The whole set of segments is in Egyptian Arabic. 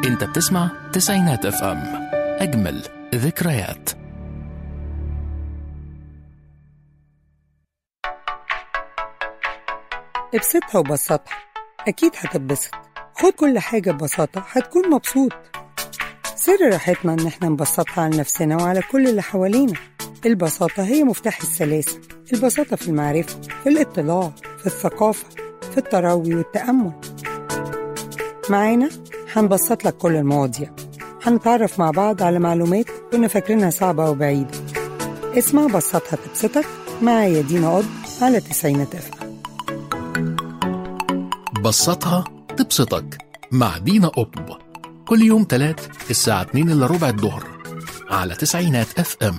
انت بتسمع تسعينات اف ام اجمل ذكريات ابسطها وبسطها أكيد هتتبسط خد كل حاجة ببساطة هتكون مبسوط سر راحتنا إن احنا نبسطها على نفسنا وعلى كل اللي حوالينا البساطة هي مفتاح السلاسة البساطة في المعرفة في الاطلاع في الثقافة في التروي والتأمل معانا هنبسط لك كل المواضيع هنتعرف مع بعض على معلومات كنا فاكرينها صعبة وبعيدة اسمع بسطها تبسطك معايا دينا قض على تسعينات أفهم بسطها تبسطك مع دينا قطب كل يوم تلات الساعة 2 إلا ربع الظهر على تسعينات اف ام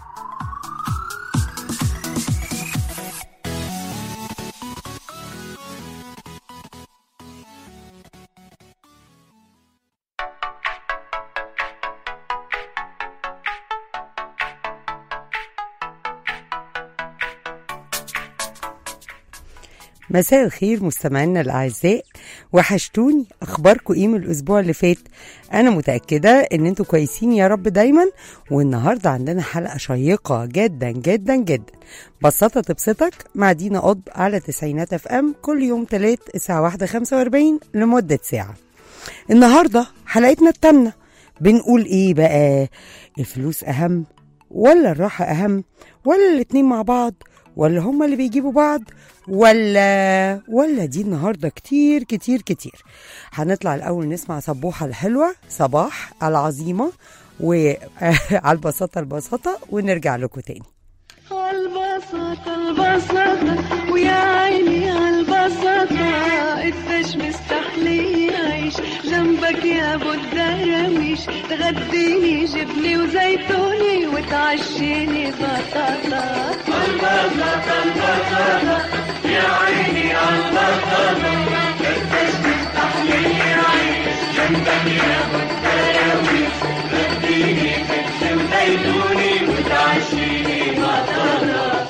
مساء الخير مستمعينا الاعزاء وحشتوني اخباركم ايه من الاسبوع اللي فات انا متاكده ان انتوا كويسين يا رب دايما والنهارده عندنا حلقه شيقه جدا جدا جدا بسطة تبسطك مع دينا قض على تسعينات اف ام كل يوم تلات الساعه واحدة خمسة واربعين لمده ساعه النهارده حلقتنا التامنه بنقول ايه بقى الفلوس اهم ولا الراحه اهم ولا الاتنين مع بعض ولا هما اللي بيجيبوا بعض ولا ولا دي النهارده كتير كتير كتير هنطلع الاول نسمع صبوحه الحلوه صباح العظيمه وعلى البساطه البساطه ونرجع لكم تاني عالبساطة البساطة ويا عيني عالبساطة قديش مستحلي عيش جنبك يا ابو الدراويش تغديني جبني وزيتوني وتعشيني بطاطا عالبساطة البساطة يا عيني عالبساطة قديش مستحلي عيش جنبك يا ابو الدراويش تغديني جبني وزيتوني وتعشيني بطاطا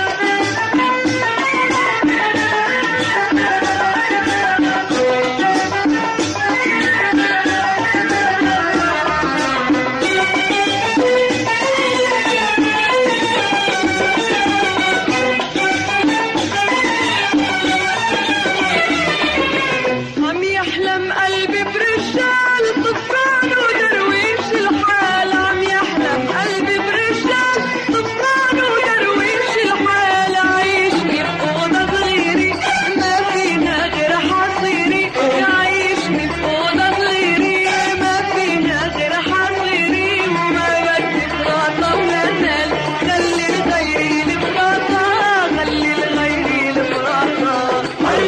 عم يحلم قلبي برجال طفران ودرويش الحال عم يحلم قلبي برجال طفران ودرويش الحال عايشني بأوضة صغيرة ما فينا غير حصيري عايشني بأوضة صغيرة ما فينا غير حصيري وما بدي بلاطة ولا نال خلي لغيري البلاطة خلي لغيري البلاطة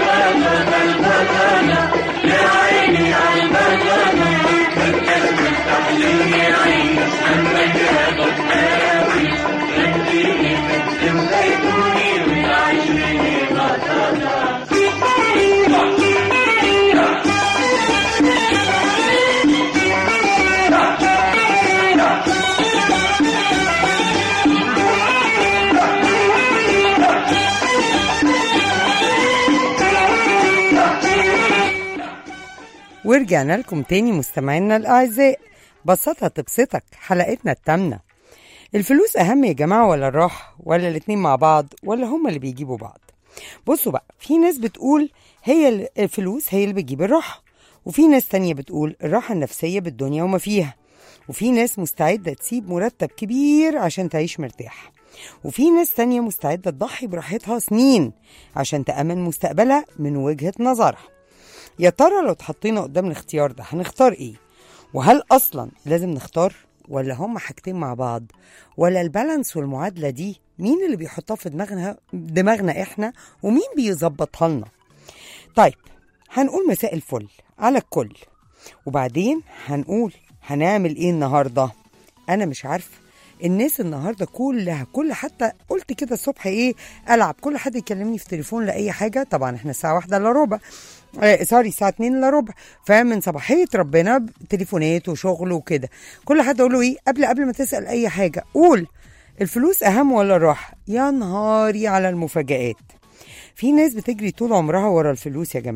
ورجعنا لكم تاني مستمعينا الاعزاء بسطها تبسطك حلقتنا التامنه الفلوس اهم يا جماعه ولا الراحه ولا الاتنين مع بعض ولا هما اللي بيجيبوا بعض بصوا بقى في ناس بتقول هي ال- الفلوس هي اللي بتجيب الراحه وفي ناس تانية بتقول الراحة النفسية بالدنيا وما فيها وفي ناس مستعدة تسيب مرتب كبير عشان تعيش مرتاح وفي ناس تانية مستعدة تضحي براحتها سنين عشان تأمن مستقبلها من وجهة نظرها يا ترى لو اتحطينا قدام الاختيار ده هنختار ايه وهل اصلا لازم نختار ولا هما حاجتين مع بعض ولا البالانس والمعادله دي مين اللي بيحطها في دماغنا دماغنا احنا ومين بيظبطها لنا طيب هنقول مساء الفل على الكل وبعدين هنقول هنعمل ايه النهارده انا مش عارفه الناس النهارده كلها كل حتى قلت كده الصبح ايه العب كل حد يكلمني في تليفون لاي حاجه طبعا احنا الساعه واحدة الا ربع آه سوري الساعه 2 الا ربع فمن صباحيه ربنا تليفونات وشغل وكده كل حد اقول له ايه قبل قبل ما تسال اي حاجه قول الفلوس اهم ولا الراحه يا نهاري على المفاجآت في ناس بتجري طول عمرها ورا الفلوس يا جماعه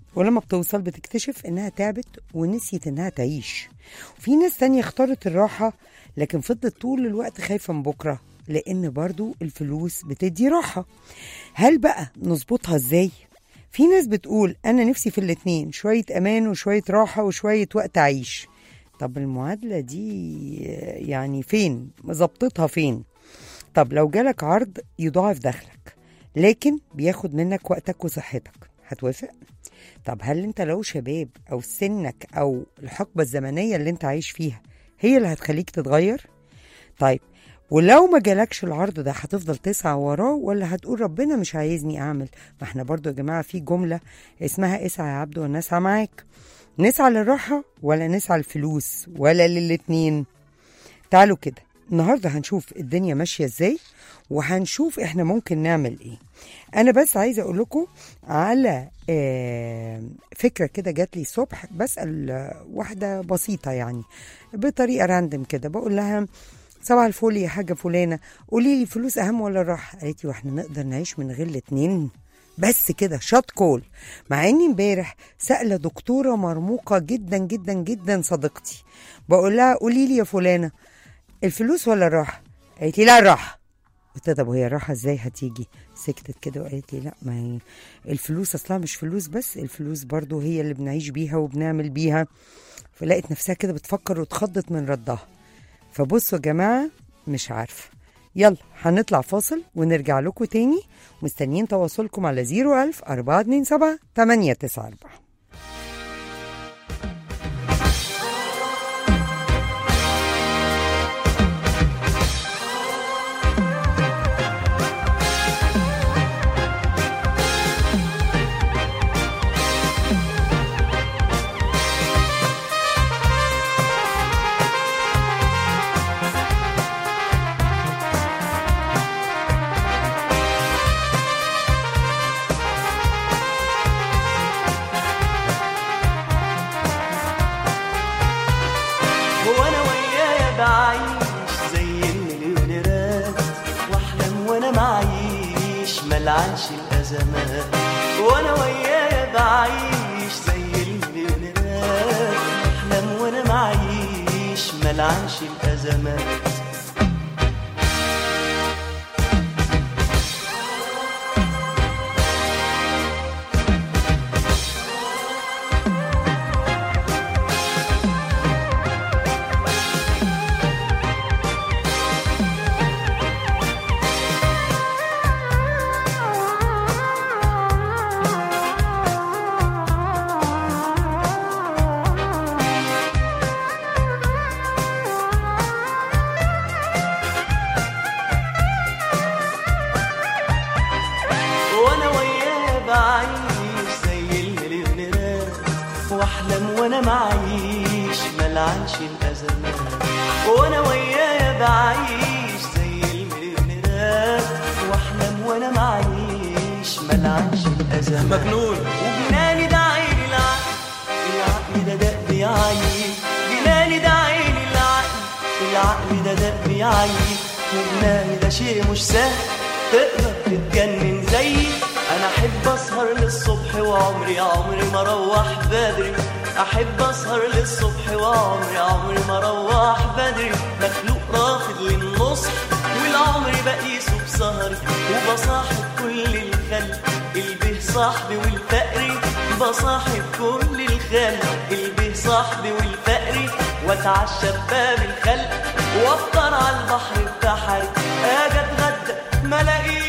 ولما بتوصل بتكتشف انها تعبت ونسيت انها تعيش وفي ناس تانية اختارت الراحة لكن فضلت طول الوقت خايفة من بكرة لان برضو الفلوس بتدي راحة هل بقى نظبطها ازاي؟ في ناس بتقول انا نفسي في الاتنين شوية امان وشوية راحة وشوية وقت اعيش طب المعادلة دي يعني فين؟ ظبطتها فين؟ طب لو جالك عرض يضاعف دخلك لكن بياخد منك وقتك وصحتك هتوافق؟ طب هل انت لو شباب او سنك او الحقبة الزمنية اللي انت عايش فيها هي اللي هتخليك تتغير؟ طيب ولو ما جالكش العرض ده هتفضل تسعى وراه ولا هتقول ربنا مش عايزني اعمل ما احنا برضو يا جماعة في جملة اسمها اسعى يا عبد والنسعى معاك نسعى للراحة ولا نسعى للفلوس ولا للاتنين تعالوا كده النهاردة هنشوف الدنيا ماشية ازاي وهنشوف احنا ممكن نعمل ايه انا بس عايزة اقول لكم على آه، فكرة كده جات لي الصبح بسأل آه، واحدة بسيطة يعني بطريقة راندم كده بقول لها صباح الفل يا حاجة فلانة قولي لي فلوس أهم ولا الراحة قالت لي واحنا نقدر نعيش من غير الاتنين بس كده شات كول مع اني امبارح سألة دكتورة مرموقة جدا جدا جدا صديقتي بقول لها قولي لي يا فلانة الفلوس ولا الراحة قالت لي لا الراحة قلت لها طب وهي الراحة ازاي هتيجي سكتت كده وقالت لي لا ما هي الفلوس اصلها مش فلوس بس الفلوس برضو هي اللي بنعيش بيها وبنعمل بيها فلقيت نفسها كده بتفكر واتخضت من ردها فبصوا يا جماعة مش عارفة يلا هنطلع فاصل ونرجع لكم تاني مستنيين تواصلكم على 01000 427 894 هو انا ويايا بعيش زي المليونيرات واحلم وانا معيش ملعنش الازمات وانا ويايا بعيش زي المليونيرات واحلم وانا معيش ملعنش الازمات وانا وياه بعيش زي المليونيرات واحلم وانا معيش ملعنش الازمات وانا وياه بعيش زي المليونيرات واحلم وانا معيش ملعنش الازمات مجنون وجناني ده عيني العقل العقل ده دق بيعيي جناني ده عيني العقل العقل ده دق بيعيي وجناني ده شيء مش سهل تقدر تتجنن زيي انا احب اسهر للصبح وعمري عمري ما اروح بدري احب اسهر للصبح وعمري عمري ما اروح بدري مخلوق رافض للنصح والعمر بقيسه بسهري وبصاحب كل الخلق البه صاحبي والفقري بصاحب كل الخلق البه صاحبي والفقري واتعشى بباب الخلق وافطر على البحر بتاعي اجي اتغدى ما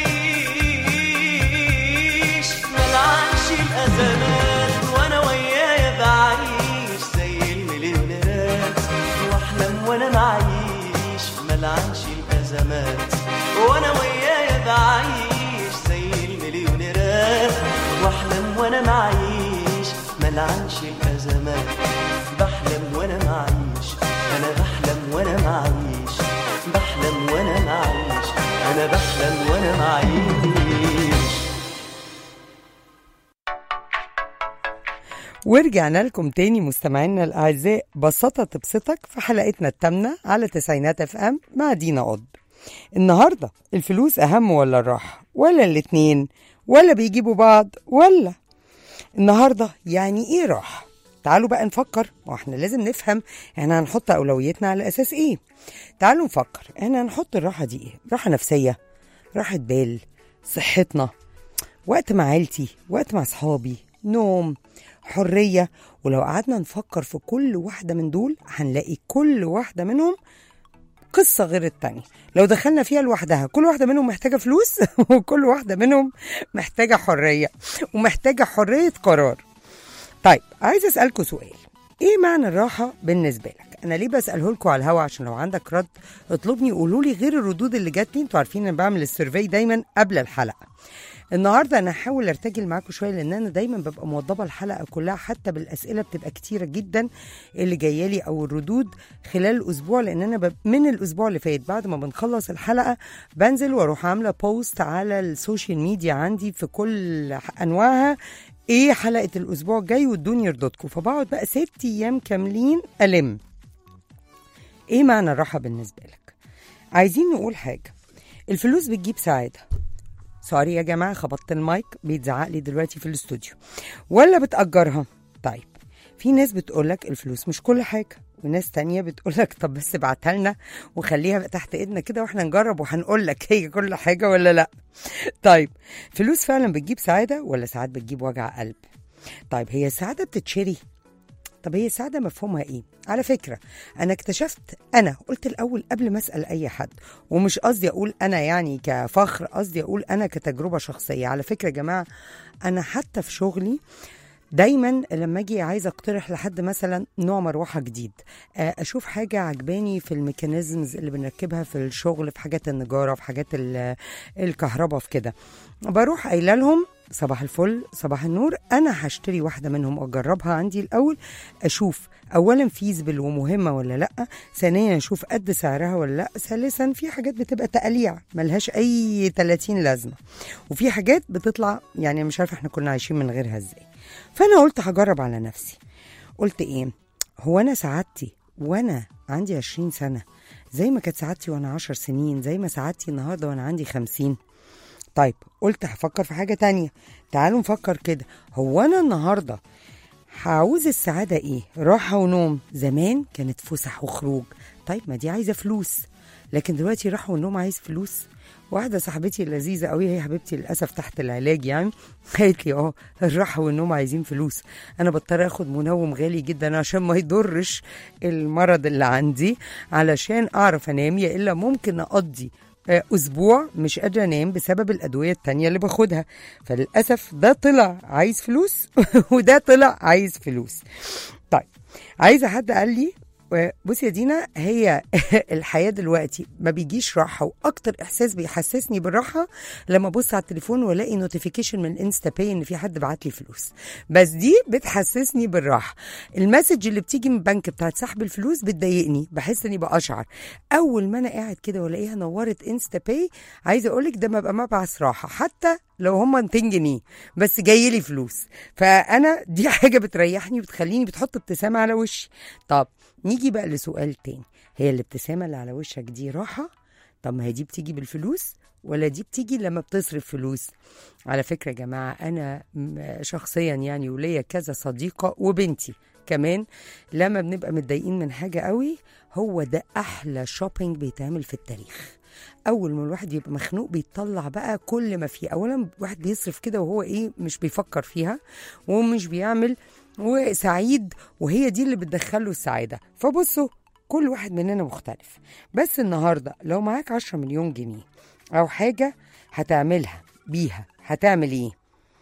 الاقيش ملعنش الازمات وانا ويايا بعيش زي المليونيرات واحلم وانا معيش ملعنش الازمات وانا ويايا بعيش زي المليونيرات واحلم وانا معيش ملعنش الازمات بحلم وانا معيش انا بحلم وانا معيش بحلم وانا معيش انا بحلم وانا معيش ورجعنا لكم تاني مستمعينا الأعزاء بساطة تبسطك في حلقتنا التامنة على تسعينات اف ام مع دينا قض النهاردة الفلوس أهم ولا الراحة ولا الاتنين ولا بيجيبوا بعض ولا النهارده يعني ايه راحه تعالوا بقى نفكر واحنا لازم نفهم احنا هنحط اولويتنا على اساس ايه تعالوا نفكر احنا هنحط الراحه دي ايه راحه نفسيه راحه بال صحتنا وقت مع عيلتي وقت مع صحابي نوم حريه ولو قعدنا نفكر في كل واحده من دول هنلاقي كل واحده منهم قصة غير التانية لو دخلنا فيها لوحدها كل واحدة منهم محتاجة فلوس وكل واحدة منهم محتاجة حرية ومحتاجة حرية قرار طيب عايز أسألكوا سؤال ايه معنى الراحة بالنسبة لك انا ليه بسأله لكم على الهوا عشان لو عندك رد اطلبني قولوا لي غير الردود اللي جات لي انتوا عارفين انا بعمل السيرفي دايما قبل الحلقة النهارده انا هحاول ارتجل معاكم شويه لان انا دايما ببقى موضبه الحلقه كلها حتى بالاسئله بتبقى كتيره جدا اللي جايه لي او الردود خلال الاسبوع لان انا بب... من الاسبوع اللي فات بعد ما بنخلص الحلقه بنزل واروح عامله بوست على السوشيال ميديا عندي في كل انواعها ايه حلقه الاسبوع الجاي وادوني يرضتكم فبقعد بقى ست ايام كاملين الم ايه معنى الراحه بالنسبه لك عايزين نقول حاجه الفلوس بتجيب سعاده سوري يا جماعه خبطت المايك بيتزعق لي دلوقتي في الاستوديو ولا بتأجرها طيب في ناس بتقولك الفلوس مش كل حاجه وناس تانية بتقولك طب بس ابعتها لنا وخليها بقى تحت ايدنا كده واحنا نجرب وهنقول لك هي كل حاجه ولا لا طيب فلوس فعلا بتجيب سعاده ولا ساعات بتجيب وجع قلب طيب هي السعاده بتتشري طب هي السعادة مفهومها ايه؟ على فكرة أنا اكتشفت أنا قلت الأول قبل ما أسأل أي حد ومش قصدي أقول أنا يعني كفخر قصدي أقول أنا كتجربة شخصية على فكرة يا جماعة أنا حتى في شغلي دايما لما اجي عايزه اقترح لحد مثلا نوع مروحه جديد آه، اشوف حاجه عجباني في الميكانيزمز اللي بنركبها في الشغل في حاجات النجاره في حاجات ال- الكهرباء في كده بروح قايله لهم صباح الفل صباح النور انا هشتري واحده منهم واجربها عندي الاول اشوف اولا فيزبل ومهمه ولا لا ثانيا اشوف قد سعرها ولا لا ثالثا في حاجات بتبقى تقليع ملهاش اي 30 لازمه وفي حاجات بتطلع يعني مش عارفه احنا كنا عايشين من غيرها ازاي فانا قلت هجرب على نفسي قلت ايه هو انا سعادتي وانا عندي 20 سنه زي ما كانت سعادتي وانا 10 سنين زي ما سعادتي النهارده وانا عندي 50 طيب قلت هفكر في حاجة تانية تعالوا نفكر كده هو أنا النهاردة هعوز السعادة إيه؟ راحة ونوم زمان كانت فسح وخروج طيب ما دي عايزة فلوس لكن دلوقتي راحة والنوم عايز فلوس واحدة صاحبتي اللذيذة قوي هي حبيبتي للأسف تحت العلاج يعني قالت لي اه الراحة والنوم عايزين فلوس أنا بضطر آخد منوم غالي جدا عشان ما يضرش المرض اللي عندي علشان أعرف أنام يا إلا ممكن أقضي آه، اسبوع مش قادره انام بسبب الادويه التانية اللي باخدها فللاسف ده طلع عايز فلوس وده طلع عايز فلوس طيب عايزه حد قال لي آه، بصي يا دينا هي الحياه دلوقتي ما بيجيش راحه واكتر احساس بيحسسني بالراحه لما ابص على التليفون والاقي نوتيفيكيشن من انستا باي ان في حد بعت لي فلوس بس دي بتحسسني بالراحه المسج اللي بتيجي من البنك بتاعت سحب الفلوس بتضايقني بحس اني بقشعر اول ما انا قاعد كده والاقيها نورت انستا باي عايزه اقول لك ده ببقى مبعث راحه حتى لو هم 200 جنيه بس جاي لي فلوس فانا دي حاجه بتريحني وبتخليني بتحط ابتسامه على وشي طب نيجي بقى لسؤال تاني هي الابتسامه اللي على وشك دي راحه طب ما هي دي بتيجي بالفلوس ولا دي بتيجي لما بتصرف فلوس على فكرة يا جماعة أنا م- شخصيا يعني وليا كذا صديقة وبنتي كمان لما بنبقى متضايقين من حاجة قوي هو ده أحلى شوبينج بيتعمل في التاريخ أول ما الواحد يبقى مخنوق بيطلع بقى كل ما فيه أولا الواحد بيصرف كده وهو إيه مش بيفكر فيها ومش بيعمل وسعيد وهي دي اللي بتدخله السعادة فبصوا كل واحد مننا مختلف بس النهاردة لو معاك 10 مليون جنيه أو حاجة هتعملها بيها هتعمل إيه؟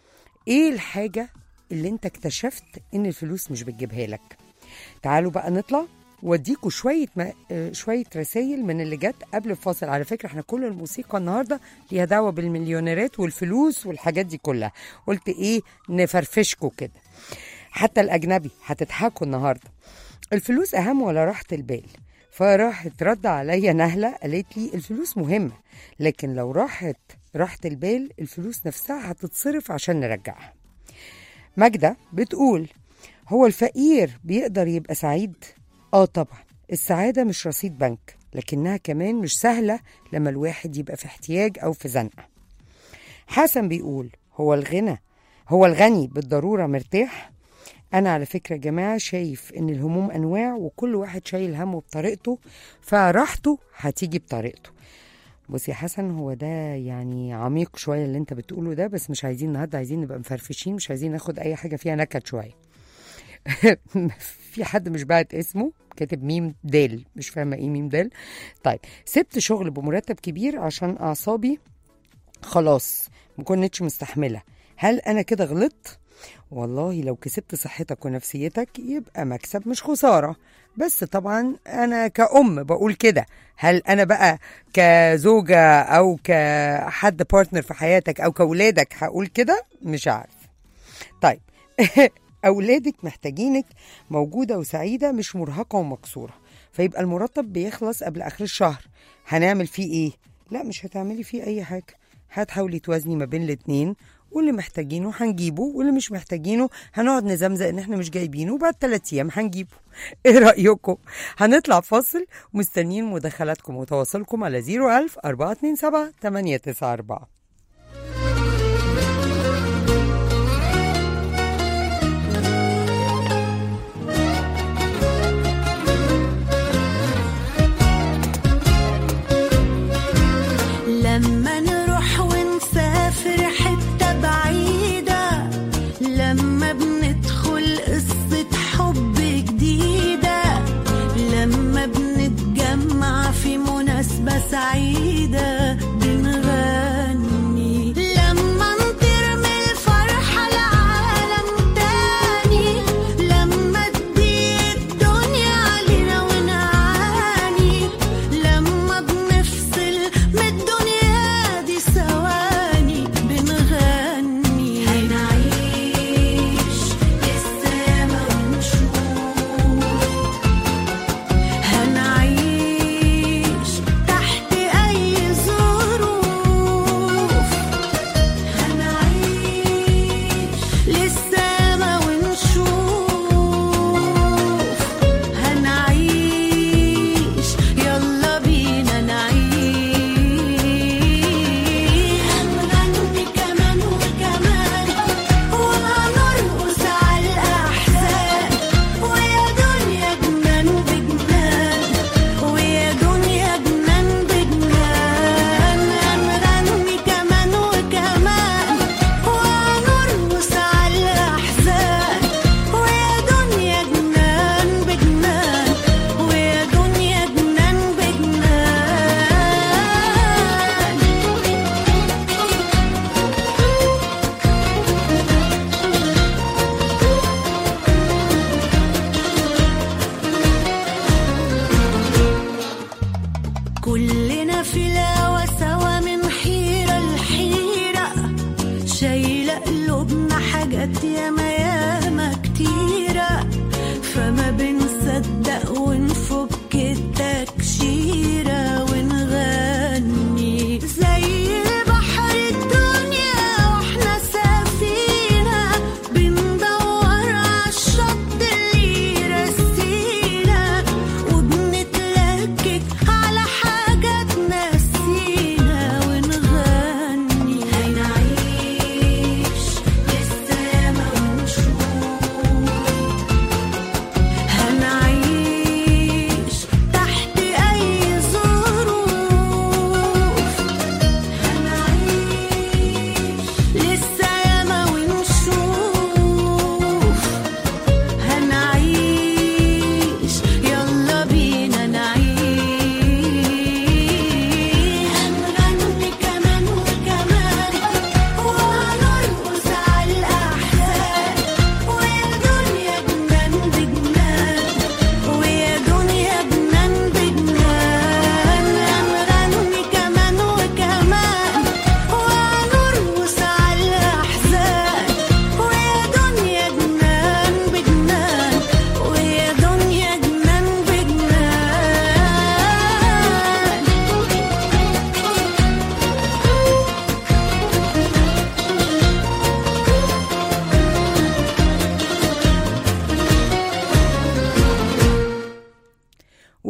إيه الحاجة اللي أنت اكتشفت إن الفلوس مش بتجيبها لك؟ تعالوا بقى نطلع واديكوا شويه ما آه، شويه رسائل من اللي جت قبل الفاصل على فكره احنا كل الموسيقى النهارده ليها دعوه بالمليونيرات والفلوس والحاجات دي كلها قلت ايه نفرفشكوا كده حتى الاجنبي هتضحكوا النهارده الفلوس اهم ولا راحه البال فراحت رد عليا نهله قالت لي الفلوس مهمه لكن لو راحت راحه البال الفلوس نفسها هتتصرف عشان نرجعها ماجدة بتقول هو الفقير بيقدر يبقى سعيد؟ اه طبعا السعادة مش رصيد بنك لكنها كمان مش سهلة لما الواحد يبقى في احتياج أو في زنقة حسن بيقول هو الغنى هو الغني بالضرورة مرتاح أنا على فكرة يا جماعة شايف إن الهموم أنواع وكل واحد شايل همه بطريقته فراحته هتيجي بطريقته بص يا حسن هو ده يعني عميق شوية اللي انت بتقوله ده بس مش عايزين النهاردة عايزين نبقى مفرفشين مش عايزين ناخد أي حاجة فيها نكد شوية في حد مش بعت اسمه كاتب ميم دال مش فاهمة ايه ميم دال طيب سبت شغل بمرتب كبير عشان أعصابي خلاص ما كنتش مستحملة هل أنا كده غلطت؟ والله لو كسبت صحتك ونفسيتك يبقى مكسب مش خسارة بس طبعا أنا كأم بقول كده هل أنا بقى كزوجة أو كحد بارتنر في حياتك أو كأولادك هقول كده مش عارف طيب أولادك محتاجينك موجودة وسعيدة مش مرهقة ومكسورة فيبقى المرتب بيخلص قبل آخر الشهر هنعمل فيه إيه؟ لا مش هتعملي فيه أي حاجة هتحاولي توازني ما بين الاتنين واللي محتاجينه هنجيبه واللي مش محتاجينه هنقعد نزمزق ان احنا مش جايبينه وبعد ثلاث ايام هنجيبه ايه رايكم هنطلع فاصل ومستنيين مداخلاتكم وتواصلكم على 01000 427 894 لما نروح ونسافر حتة بعيدة لما بندخل قصة حب جديدة لما بنتجمع في مناسبة سعيدة بنغني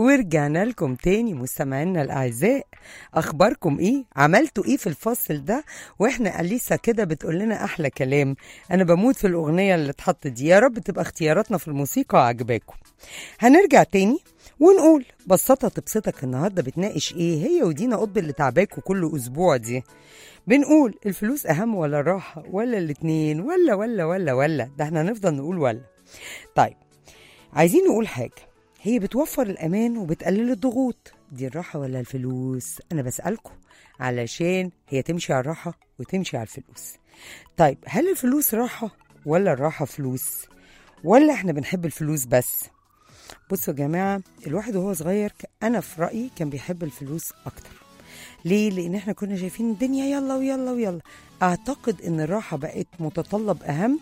ورجعنا لكم تاني مستمعينا الاعزاء اخباركم ايه عملتوا ايه في الفصل ده واحنا اليسا كده بتقول لنا احلى كلام انا بموت في الاغنيه اللي اتحطت دي يا رب تبقى اختياراتنا في الموسيقى عجباكم هنرجع تاني ونقول بسطة تبسطك النهارده بتناقش ايه هي ودينا قطب اللي تعباكوا كل اسبوع دي بنقول الفلوس اهم ولا الراحه ولا الاتنين ولا ولا ولا ولا ده احنا هنفضل نقول ولا طيب عايزين نقول حاجه هي بتوفر الامان وبتقلل الضغوط دي الراحه ولا الفلوس انا بسالكم علشان هي تمشي على الراحه وتمشي على الفلوس طيب هل الفلوس راحه ولا الراحه فلوس ولا احنا بنحب الفلوس بس بصوا يا جماعه الواحد وهو صغير ك- انا في رايي كان بيحب الفلوس اكتر ليه لان احنا كنا شايفين الدنيا يلا ويلا ويلا اعتقد ان الراحه بقت متطلب اهم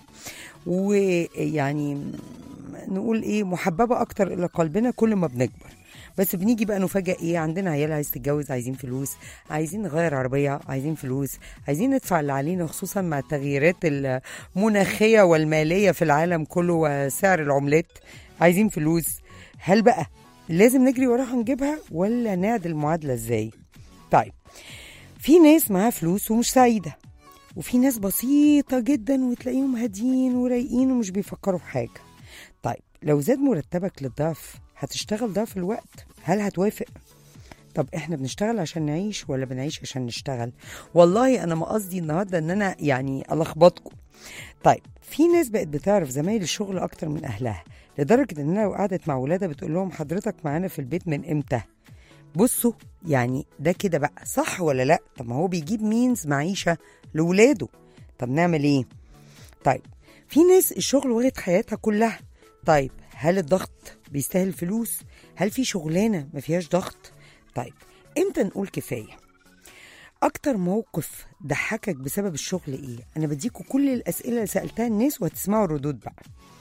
ويعني نقول ايه محببه اكتر الى قلبنا كل ما بنكبر بس بنيجي بقى نفاجئ ايه عندنا عيال عايز تتجوز عايزين فلوس عايزين نغير عربيه عايزين فلوس عايزين ندفع اللي علينا خصوصا مع التغييرات المناخيه والماليه في العالم كله وسعر العملات عايزين فلوس هل بقى لازم نجري وراها نجيبها ولا نعدل المعادله ازاي طيب في ناس معاها فلوس ومش سعيده وفي ناس بسيطة جدا وتلاقيهم هاديين ورايقين ومش بيفكروا في حاجة طيب لو زاد مرتبك للضعف هتشتغل ضعف الوقت هل هتوافق؟ طب احنا بنشتغل عشان نعيش ولا بنعيش عشان نشتغل؟ والله انا ما قصدي النهارده ان انا يعني الخبطكم. طيب في ناس بقت بتعرف زمايل الشغل اكتر من اهلها لدرجه انها لو قعدت مع ولادها بتقول لهم حضرتك معانا في البيت من امتى؟ بصوا يعني ده كده بقى صح ولا لا طب ما هو بيجيب مينز معيشة لولاده طب نعمل ايه طيب في ناس الشغل واخد حياتها كلها طيب هل الضغط بيستاهل فلوس هل في شغلانة ما فيهاش ضغط طيب امتى نقول كفاية اكتر موقف ضحكك بسبب الشغل ايه انا بديكوا كل الاسئله اللي سالتها الناس وهتسمعوا الردود بقى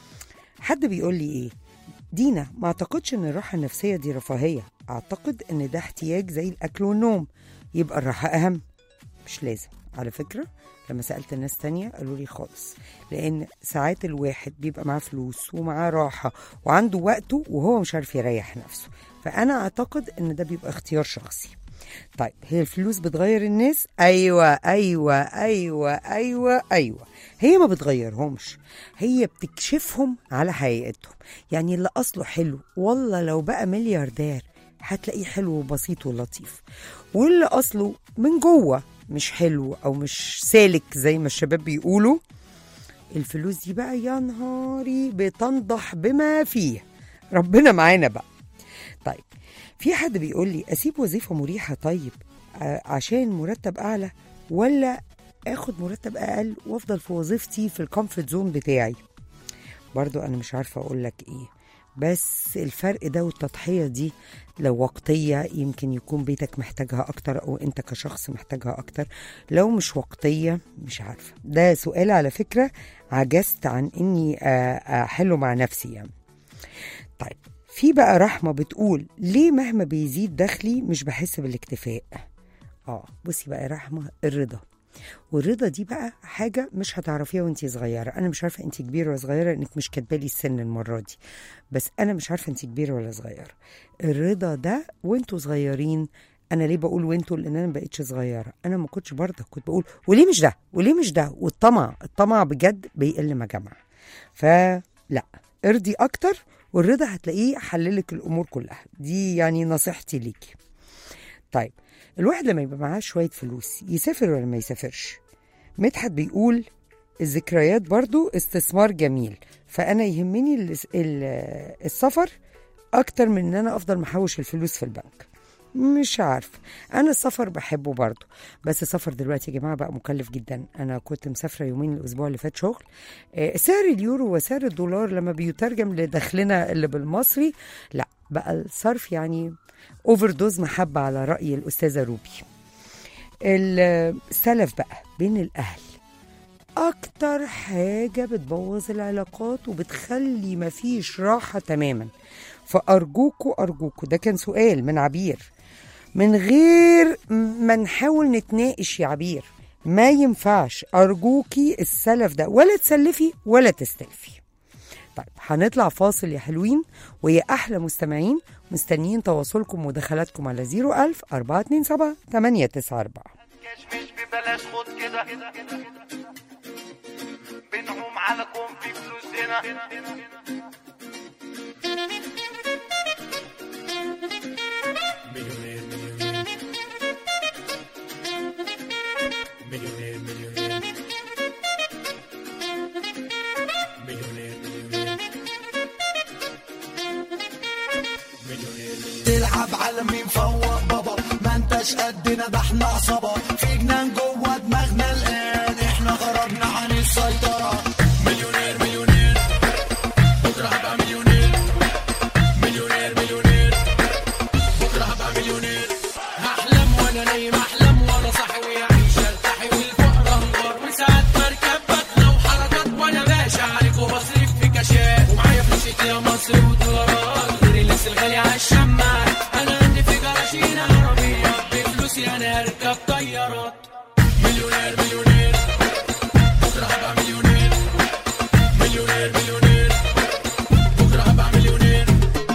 حد بيقول لي ايه دينا ما اعتقدش ان الراحه النفسيه دي رفاهيه اعتقد ان ده احتياج زي الاكل والنوم يبقى الراحه اهم مش لازم على فكره لما سالت ناس تانية قالوا لي خالص لان ساعات الواحد بيبقى معاه فلوس ومعاه راحه وعنده وقته وهو مش عارف يريح نفسه فانا اعتقد ان ده بيبقى اختيار شخصي طيب هي الفلوس بتغير الناس ايوه ايوه ايوه ايوه ايوه هي ما بتغيرهمش هي بتكشفهم على حقيقتهم يعني اللي اصله حلو والله لو بقى ملياردير هتلاقيه حلو وبسيط ولطيف واللي اصله من جوه مش حلو او مش سالك زي ما الشباب بيقولوا الفلوس دي بقى يا نهاري بتنضح بما فيه ربنا معانا بقى طيب في حد بيقول لي اسيب وظيفه مريحه طيب ع- عشان مرتب اعلى ولا اخد مرتب اقل وافضل في وظيفتي في الكومفورت زون بتاعي برضو انا مش عارفه اقول لك ايه بس الفرق ده والتضحيه دي لو وقتيه يمكن يكون بيتك محتاجها اكتر او انت كشخص محتاجها اكتر لو مش وقتيه مش عارفه ده سؤال على فكره عجزت عن اني آه، احله مع نفسي يعني طيب في بقى رحمه بتقول ليه مهما بيزيد دخلي مش بحس بالاكتفاء اه بصي بقى يا رحمه الرضا والرضا دي بقى حاجه مش هتعرفيها وانتي صغيره انا مش عارفه انتي كبيره ولا صغيره انك مش كاتبالي السن المره دي بس انا مش عارفه انتي كبيره ولا صغيره الرضا ده وانتوا صغيرين انا ليه بقول وانتوا لان انا ما بقتش صغيره انا ما كنتش برضه كنت بقول وليه مش ده وليه مش ده والطمع الطمع بجد بيقل مجامع فلا ارضي اكتر والرضا هتلاقيه حللك الامور كلها دي يعني نصيحتي ليكي طيب الواحد لما يبقى معاه شويه فلوس يسافر ولا ما يسافرش مدحت بيقول الذكريات برضو استثمار جميل فانا يهمني ال- ال- السفر اكتر من ان انا افضل محوش الفلوس في البنك مش عارفه انا السفر بحبه برضه بس السفر دلوقتي يا جماعه بقى مكلف جدا انا كنت مسافره يومين الاسبوع اللي فات شغل آه، سعر اليورو وسعر الدولار لما بيترجم لدخلنا اللي بالمصري لا بقى الصرف يعني اوفر دوز محبه على راي الاستاذه روبي السلف بقى بين الاهل اكتر حاجه بتبوظ العلاقات وبتخلي مفيش راحه تماما فارجوكوا ارجوكوا ده كان سؤال من عبير من غير ما نحاول نتناقش يا عبير ما ينفعش ارجوكي السلف ده ولا تسلفي ولا تستلفي طيب هنطلع فاصل يا حلوين ويا احلى مستمعين مستنيين تواصلكم ودخلاتكم على 01000 427 894 كشمش ببلاش خد كده بنعوم على كون في فلوس هنا تلعب على مين فوق بابا ما انتش قدنا ده احنا عصابة في جنان جوه دماغنا الآن احنا خرجنا عن السيطرة مليونير مليونير بكرة هبقى مليونير مليونير مليونير بكرة هبقى مليونير احلم وانا نايم احلم وانا صاحي ويعيش ارتاحي والفقر انهار وساعات مركب بطلة وحركات وانا باشا عليك وبصرف في كاشات ومعايا فلوس يا مصر ودولارات غير اللبس الغالي على الشماعة انا عندي في جراشين عربية بفلوسي انا اركب طيارات مليونير مليونير بكرة هبقى مليونير مليونير مليونير بكرة هبقى مليونير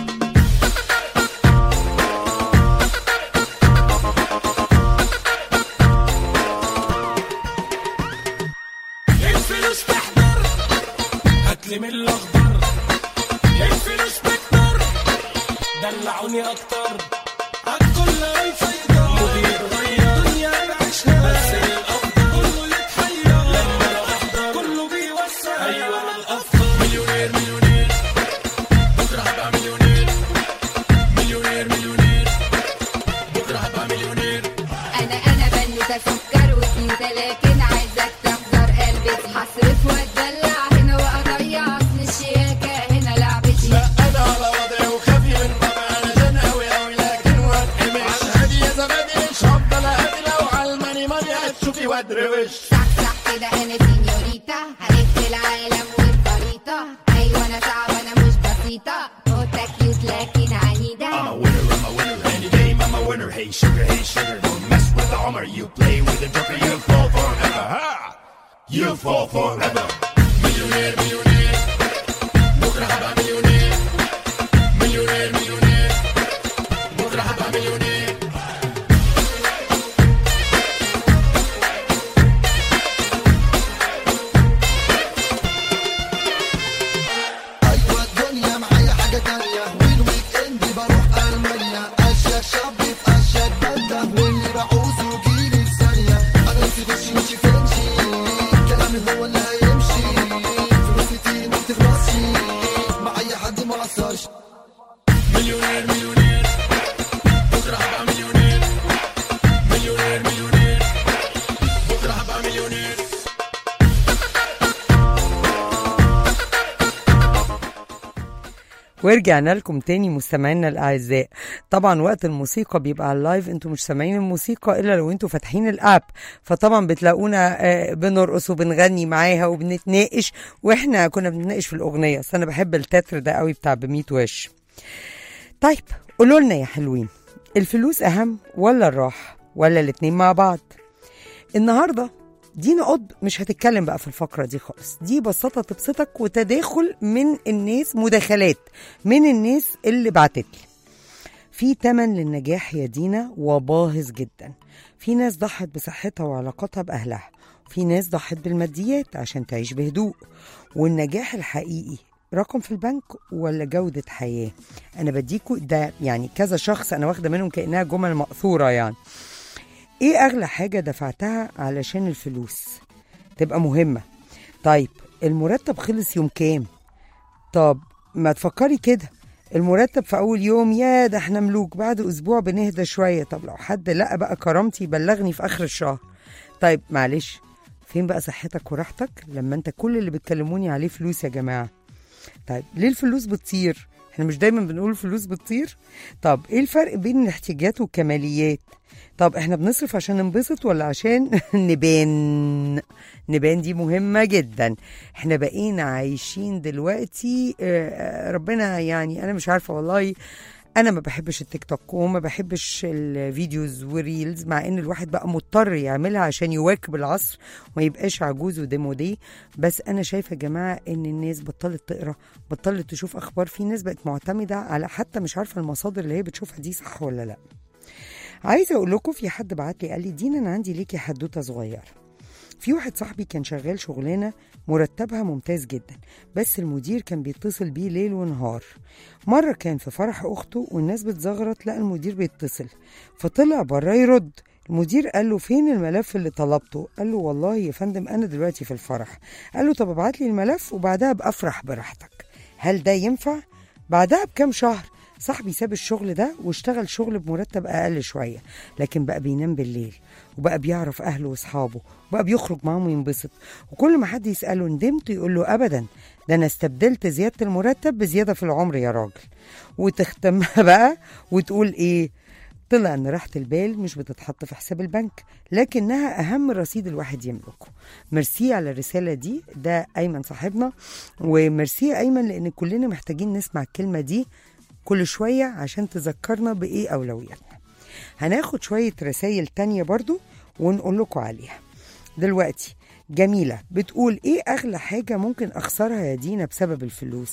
الفلوس تحضر هاتلي من الاخضر الفلوس بتضر دلعوني اكتر الكل هيفيضر مودي يتغير دنيا بعيشها بس الافضل كله يتحير لما انا احضر كله بيوسع ايوه انا الافضل مليونير مليونير بكرة هبقى مليونير مليونير مليونير بكرة هبقى مليونير انا انا بنوتة سكر وكيوتة لكن عايزك تحضر قلبي هصرف واتدلع هنا واضيع اصل الشياكة هنا لعبتي انا على وضعي وخافي من طبعي انا جن اوي اوي لكن واتقمش على الهادي يا زبادي مش هفضل اهدي لو على الماني ماني هتشوفي وادروش صح صح كده انا سينيوريتا هلف العالم والخريطة ايوه انا صعبة انا مش بسيطة موتة كيوت لكن عنيدة I'm a winner, I'm a winner. Any game, I'm a winner. Hey sugar, hey sugar. Don't mess with the Homer. You play with the Joker, you fall forever. Ha! You fall forever. مليونير مليونير بكرة هبقى مليونير مليونير مليونير بكرة هبقى مليونير ايوه الدنيا معايا حاجه تانية والويك اند بروح المانيا اشيك شاب في اشيك بلده واللي بعوزه يجيلي في ثانيه انا نفسي غشي مشي فنشي كلامي هو اللي هيمشي فلوسي كتير ما بتخلصش مع اي حد ما قصرش مليونير مليونير بكرة هبقى مليونير مليونير مليونير بكرة هبقى مليونير ورجعنا لكم تاني مستمعينا الاعزاء طبعا وقت الموسيقى بيبقى على اللايف انتوا مش سامعين الموسيقى الا لو انتوا فاتحين الاب فطبعا بتلاقونا آه، بنرقص وبنغني معاها وبنتناقش واحنا كنا بنتناقش في الاغنيه بس انا بحب التتر ده قوي بتاع بميت وش طيب قولوا لنا يا حلوين الفلوس اهم ولا الراحه ولا الاتنين مع بعض النهارده دينا قطب مش هتتكلم بقى في الفقره دي خالص دي بساطه تبسطك وتداخل من الناس مداخلات من الناس اللي بعتت لي في تمن للنجاح يا دينا وباهظ جدا في ناس ضحت بصحتها وعلاقاتها باهلها في ناس ضحت بالماديات عشان تعيش بهدوء والنجاح الحقيقي رقم في البنك ولا جودة حياة أنا بديكوا ده يعني كذا شخص أنا واخدة منهم كأنها جمل مأثورة يعني ايه اغلى حاجة دفعتها علشان الفلوس تبقى مهمة طيب المرتب خلص يوم كام طب ما تفكري كده المرتب في اول يوم يا ده احنا ملوك بعد اسبوع بنهدى شوية طب لو حد لقى بقى كرامتي يبلغني في اخر الشهر طيب معلش فين بقى صحتك وراحتك لما انت كل اللي بتكلموني عليه فلوس يا جماعة طيب ليه الفلوس بتطير احنا مش دايما بنقول الفلوس بتطير طب ايه الفرق بين الاحتياجات والكماليات طب احنا بنصرف عشان ننبسط ولا عشان نبان نبان دي مهمة جدا احنا بقينا عايشين دلوقتي آه، ربنا يعني انا مش عارفة والله انا ما بحبش التيك توك وما بحبش الفيديوز والريلز مع ان الواحد بقى مضطر يعملها عشان يواكب العصر وما يبقاش عجوز وديمودي بس انا شايفه يا جماعه ان الناس بطلت تقرا بطلت تشوف اخبار في ناس بقت معتمده على حتى مش عارفه المصادر اللي هي بتشوفها دي صح ولا لا عايزه اقول لكم في حد بعت لي قال لي دينا انا عندي ليكي حدوته صغيره في واحد صاحبي كان شغال شغلانه مرتبها ممتاز جدا بس المدير كان بيتصل بيه ليل ونهار مره كان في فرح اخته والناس بتزغرط لقى المدير بيتصل فطلع بره يرد المدير قال له فين الملف اللي طلبته قال له والله يا فندم انا دلوقتي في الفرح قال له طب ابعت لي الملف وبعدها ابقى افرح براحتك هل ده ينفع بعدها بكام شهر صاحبي ساب الشغل ده واشتغل شغل بمرتب اقل شويه لكن بقى بينام بالليل وبقى بيعرف اهله واصحابه وبقى بيخرج معاهم وينبسط وكل ما حد يساله ندمت يقول له ابدا ده انا استبدلت زياده المرتب بزياده في العمر يا راجل وتختمها بقى وتقول ايه طلع ان راحه البال مش بتتحط في حساب البنك لكنها اهم رصيد الواحد يملكه ميرسي على الرساله دي ده ايمن صاحبنا وميرسي يا ايمن لان كلنا محتاجين نسمع الكلمه دي كل شويه عشان تذكرنا بايه اولوياتنا هناخد شويه رسائل تانية برضو ونقول لكم عليها دلوقتي جميله بتقول ايه اغلى حاجه ممكن اخسرها يا دينا بسبب الفلوس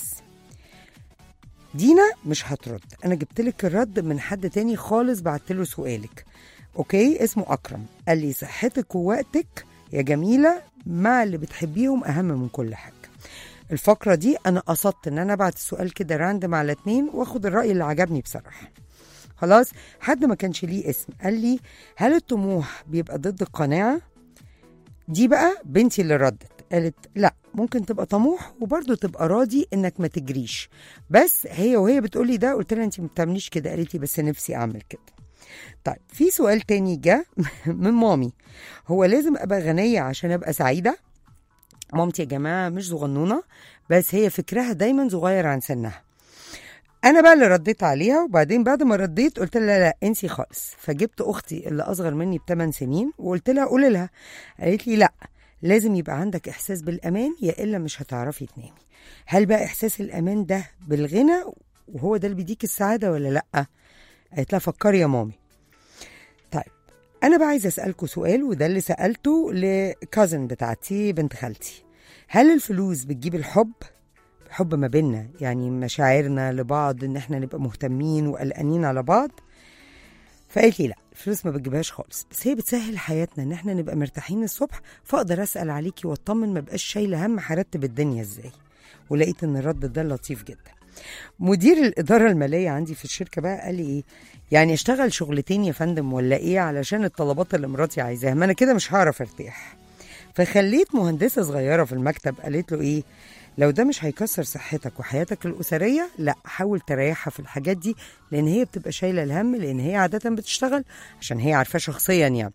دينا مش هترد انا جبت لك الرد من حد تاني خالص بعت له سؤالك اوكي اسمه اكرم قال لي صحتك ووقتك يا جميله مع اللي بتحبيهم اهم من كل حاجه الفقره دي انا قصدت ان انا ابعت السؤال كده راندم على اتنين واخد الراي اللي عجبني بصراحه خلاص حد ما كانش ليه اسم قال لي هل الطموح بيبقى ضد القناعه دي بقى بنتي اللي ردت قالت لا ممكن تبقى طموح وبرضه تبقى راضي انك ما تجريش بس هي وهي بتقولي ده قلت لها انت ما بتعمليش كده قالت لي بس نفسي اعمل كده طيب في سؤال تاني جه من مامي هو لازم ابقى غنيه عشان ابقى سعيده مامتي يا جماعه مش صغنونه بس هي فكرها دايما صغير عن سنها انا بقى اللي رديت عليها وبعدين بعد ما رديت قلت لها لا لا انسي خالص فجبت اختي اللي اصغر مني بثمان سنين وقلت لها قولي لها قالت لي لا لازم يبقى عندك احساس بالامان يا الا مش هتعرفي تنامي هل بقى احساس الامان ده بالغنى وهو ده اللي بيديك السعاده ولا لا قالت لها فكري يا مامي طيب انا بقى عايزه اسالكوا سؤال وده اللي سالته لكازن بتاعتي بنت خالتي هل الفلوس بتجيب الحب حب ما بينا يعني مشاعرنا لبعض ان احنا نبقى مهتمين وقلقانين على بعض فقالت لي لا الفلوس ما بتجيبهاش خالص بس هي بتسهل حياتنا ان احنا نبقى مرتاحين الصبح فاقدر اسال عليكي واطمن ما بقاش شايله هم هرتب الدنيا ازاي ولقيت ان الرد ده لطيف جدا مدير الاداره الماليه عندي في الشركه بقى قال لي ايه يعني اشتغل شغلتين يا فندم ولا ايه علشان الطلبات اللي مراتي عايزاها ما انا كده مش هعرف ارتاح فخليت مهندسه صغيره في المكتب قالت له ايه لو ده مش هيكسر صحتك وحياتك الأسرية لا حاول تريحها في الحاجات دي لأن هي بتبقى شايلة الهم لأن هي عادة بتشتغل عشان هي عارفاه شخصيا يعني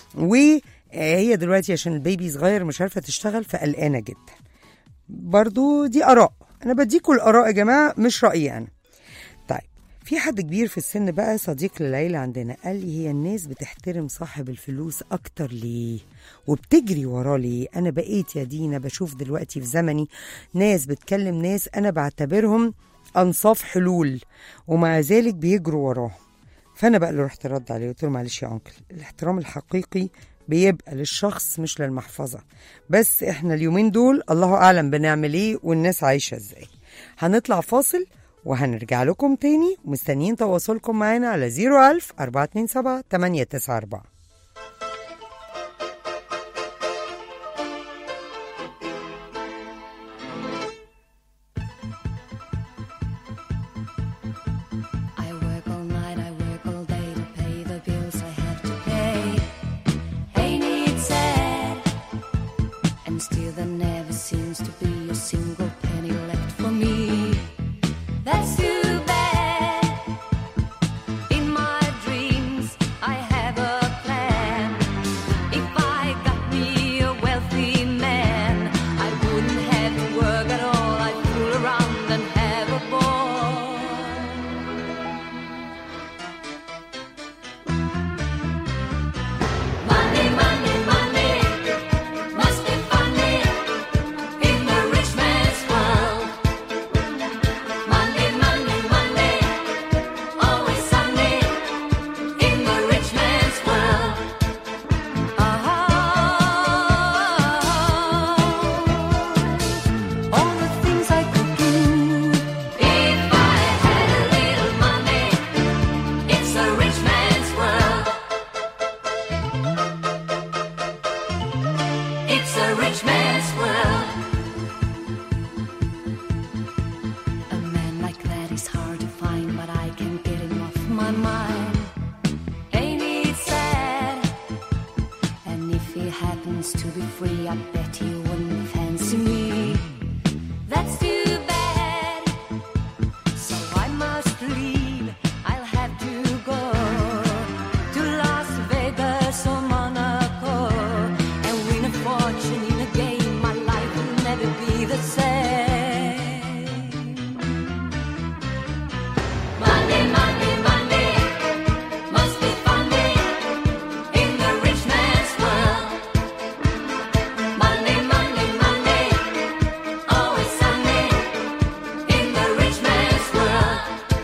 وهي دلوقتي عشان البيبي صغير مش عارفة تشتغل فقلقانة جدا برضو دي آراء أنا بديكوا الآراء يا جماعة مش رأيي أنا طيب في حد كبير في السن بقى صديق للعيلة عندنا قال لي هي الناس بتحترم صاحب الفلوس أكتر ليه وبتجري وراه ليه أنا بقيت يا دينا بشوف دلوقتي في زمني ناس بتكلم ناس أنا بعتبرهم أنصاف حلول ومع ذلك بيجروا وراهم فأنا بقى اللي رحت رد عليه قلت له معلش يا أنكل الاحترام الحقيقي بيبقى للشخص مش للمحفظة بس احنا اليومين دول الله أعلم بنعمل ايه والناس عايشة ازاي هنطلع فاصل وهنرجع لكم تاني ومستنيين تواصلكم معانا على 01000 427 894 I work all night, I work all day to pay the bills I have to pay. Ain't it sad? And still there never seems to be a single penny left for me. That's too bad. In my dreams, I have a plan. my mind. Ain't it sad? And if he happens to be free, I bet he wouldn't fancy me. That's too bad. So I must leave. I'll have to go to Las Vegas or Monaco and win a fortune in a game. My life will never be the same. Monday, Monday, Monday must be funny in the rich man's world. Monday, Monday, Monday, always Sunday in the rich man's world.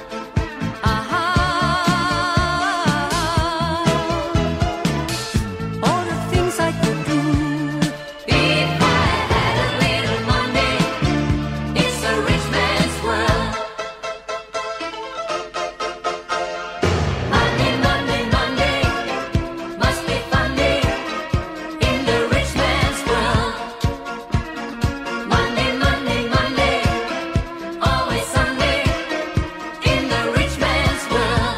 Uh-huh. All the things I could do if I had a little money. It's a rich man's world. Monday, Monday, Monday must be funny in the rich man's world. Monday, Monday, Monday, always Sunday in the rich man's world.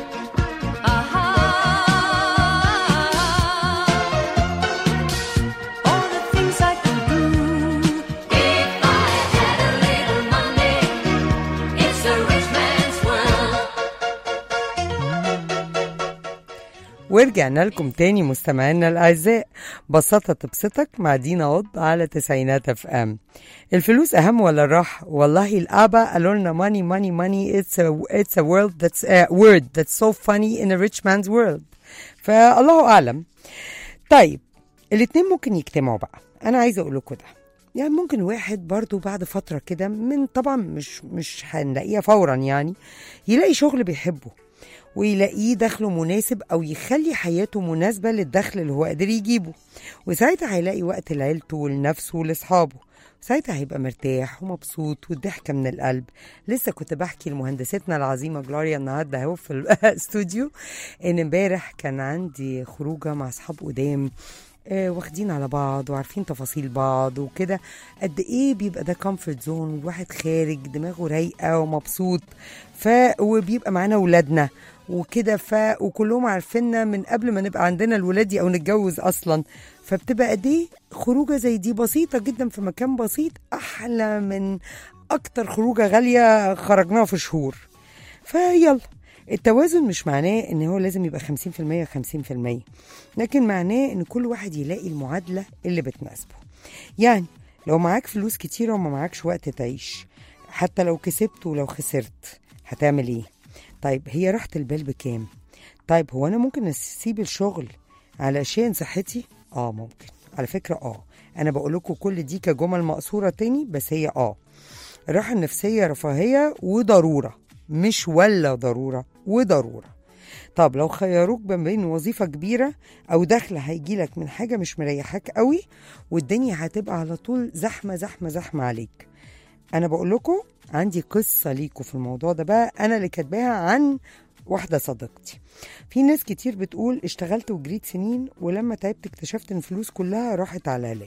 Uh-huh. All the things I could do if I had a little money. It's a rich man's world. ورجعنا لكم تاني مستمعينا الأعزاء بساطة تبسطك مع دينا عض على تسعينات اف ام الفلوس أهم ولا الراحة؟ والله الآبا قالوا لنا money money money it's a, it's a world that's a word that's so funny in a rich man's world فالله أعلم طيب الاتنين ممكن يجتمعوا بقى أنا عايزة أقول لكم ده يعني ممكن واحد برضو بعد فترة كده من طبعا مش مش هنلاقيها فورا يعني يلاقي شغل بيحبه ويلاقيه دخله مناسب او يخلي حياته مناسبه للدخل اللي هو قادر يجيبه وساعتها هيلاقي وقت لعيلته ولنفسه ولاصحابه ساعتها هيبقى مرتاح ومبسوط والضحكة من القلب لسه كنت بحكي لمهندستنا العظيمة جلوريا النهاردة اهو في الاستوديو ان امبارح كان عندي خروجة مع اصحاب قدام آه، واخدين على بعض وعارفين تفاصيل بعض وكده قد ايه بيبقى ده كومفورت زون والواحد خارج دماغه رايقه ومبسوط ف وبيبقى معانا ولادنا وكده ف وكلهم عارفيننا من قبل ما نبقى عندنا الولاد دي او نتجوز اصلا فبتبقى قد ايه خروجه زي دي بسيطه جدا في مكان بسيط احلى من اكتر خروجه غاليه خرجناها في شهور فيلا التوازن مش معناه ان هو لازم يبقى 50% 50% لكن معناه ان كل واحد يلاقي المعادله اللي بتناسبه يعني لو معاك فلوس كتيره وما معاكش وقت تعيش حتى لو كسبت ولو خسرت هتعمل ايه طيب هي راحة البال بكام طيب هو انا ممكن اسيب الشغل علشان صحتي اه ممكن على فكرة اه انا بقول لكم كل دي كجمل مقصورة تاني بس هي اه الراحة النفسية رفاهية وضرورة مش ولا ضرورة وضرورة طب لو خيروك ما بين وظيفة كبيرة أو دخل هيجيلك من حاجة مش مريحاك قوي والدنيا هتبقى على طول زحمة زحمة زحمة عليك أنا بقول لكم عندي قصة ليكوا في الموضوع ده بقى أنا اللي كاتباها عن واحدة صديقتي في ناس كتير بتقول اشتغلت وجريت سنين ولما تعبت اكتشفت ان الفلوس كلها راحت على علاج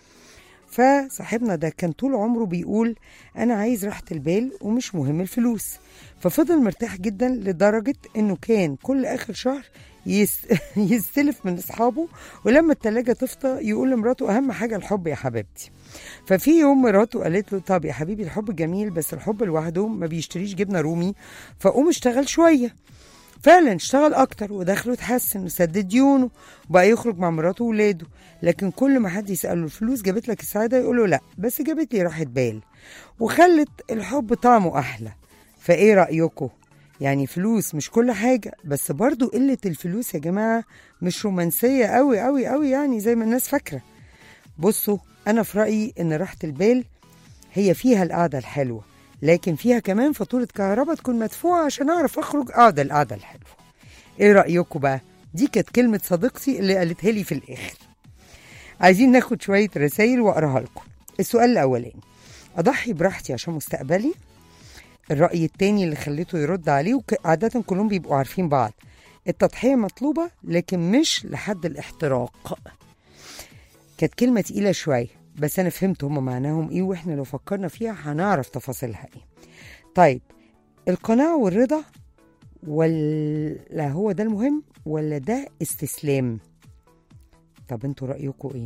فصاحبنا ده كان طول عمره بيقول انا عايز راحة البال ومش مهم الفلوس ففضل مرتاح جدا لدرجة انه كان كل اخر شهر يس... يستلف من اصحابه ولما التلاجة تفضى يقول لمراته اهم حاجة الحب يا حبيبتي ففي يوم مراته قالت له طب يا حبيبي الحب جميل بس الحب لوحده ما بيشتريش جبنة رومي فقوم اشتغل شوية فعلا اشتغل اكتر ودخله اتحسن وسدد ديونه وبقى يخرج مع مراته وولاده لكن كل ما حد يساله الفلوس جابت لك السعاده يقول له لا بس جابت لي راحه بال وخلت الحب طعمه احلى فايه رايكم يعني فلوس مش كل حاجه بس برضو قله الفلوس يا جماعه مش رومانسيه قوي قوي قوي يعني زي ما الناس فاكره بصوا انا في رايي ان راحه البال هي فيها القعده الحلوه لكن فيها كمان فاتورة كهرباء تكون مدفوعة عشان أعرف أخرج أقعد القعدة الحلوة إيه رأيكم بقى؟ دي كانت كلمة صديقتي اللي قالتها لي في الآخر عايزين ناخد شوية رسايل وأقراها لكم السؤال الأولاني أضحي براحتي عشان مستقبلي الرأي التاني اللي خليته يرد عليه وعادة كلهم بيبقوا عارفين بعض التضحية مطلوبة لكن مش لحد الاحتراق كانت كلمة تقيلة شوية بس أنا فهمت هما معناهم إيه وإحنا لو فكرنا فيها هنعرف تفاصيلها إيه طيب القناعة والرضا ولا هو ده المهم ولا ده استسلام طب انتوا رأيكم ايه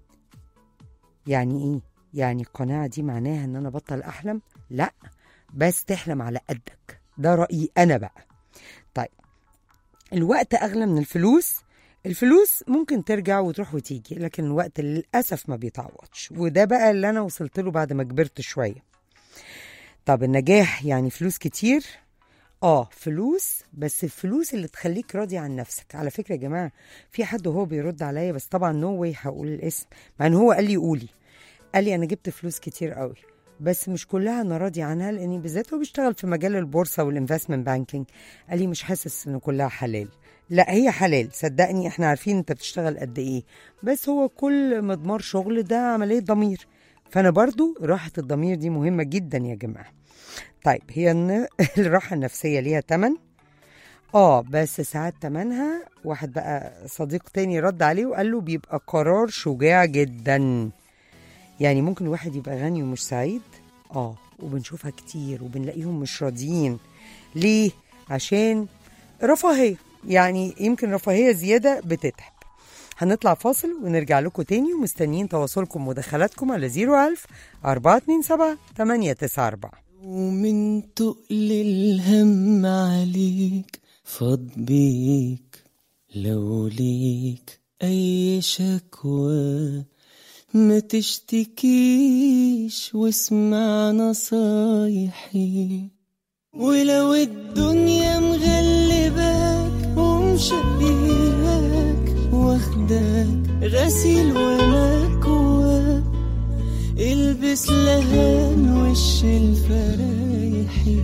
يعني ايه يعني القناعة دي معناها ان انا بطل احلم لا بس تحلم على قدك ده رأيي انا بقى طيب الوقت اغلى من الفلوس الفلوس ممكن ترجع وتروح وتيجي لكن الوقت للأسف ما بيتعوضش وده بقى اللي أنا وصلت له بعد ما كبرت شوية طب النجاح يعني فلوس كتير اه فلوس بس الفلوس اللي تخليك راضي عن نفسك على فكره يا جماعه في حد وهو بيرد عليا بس طبعا نو واي هقول الاسم مع ان هو قال لي قولي قال لي انا جبت فلوس كتير قوي بس مش كلها انا راضي عنها لاني بالذات هو بيشتغل في مجال البورصه والانفستمنت بانكينج قال لي مش حاسس ان كلها حلال لا هي حلال صدقني احنا عارفين انت بتشتغل قد ايه بس هو كل مضمار شغل ده عمليه ضمير فانا برضو راحه الضمير دي مهمه جدا يا جماعه طيب هي ان الراحه النفسيه ليها تمن اه بس ساعات تمنها واحد بقى صديق تاني رد عليه وقال له بيبقى قرار شجاع جدا يعني ممكن الواحد يبقى غني ومش سعيد اه وبنشوفها كتير وبنلاقيهم مش راضيين ليه عشان رفاهيه يعني يمكن رفاهيه زياده بتتعب هنطلع فاصل ونرجع لكم تاني ومستنيين تواصلكم ومداخلاتكم على 01000 427 894 ومن تقل الهم عليك فاض بيك لو ليك أي شكوى ما تشتكيش واسمع نصايحي ولو الدنيا مغلباك ومشقياك واخداك غسيل ومكواك البس لهان وش الفرايحي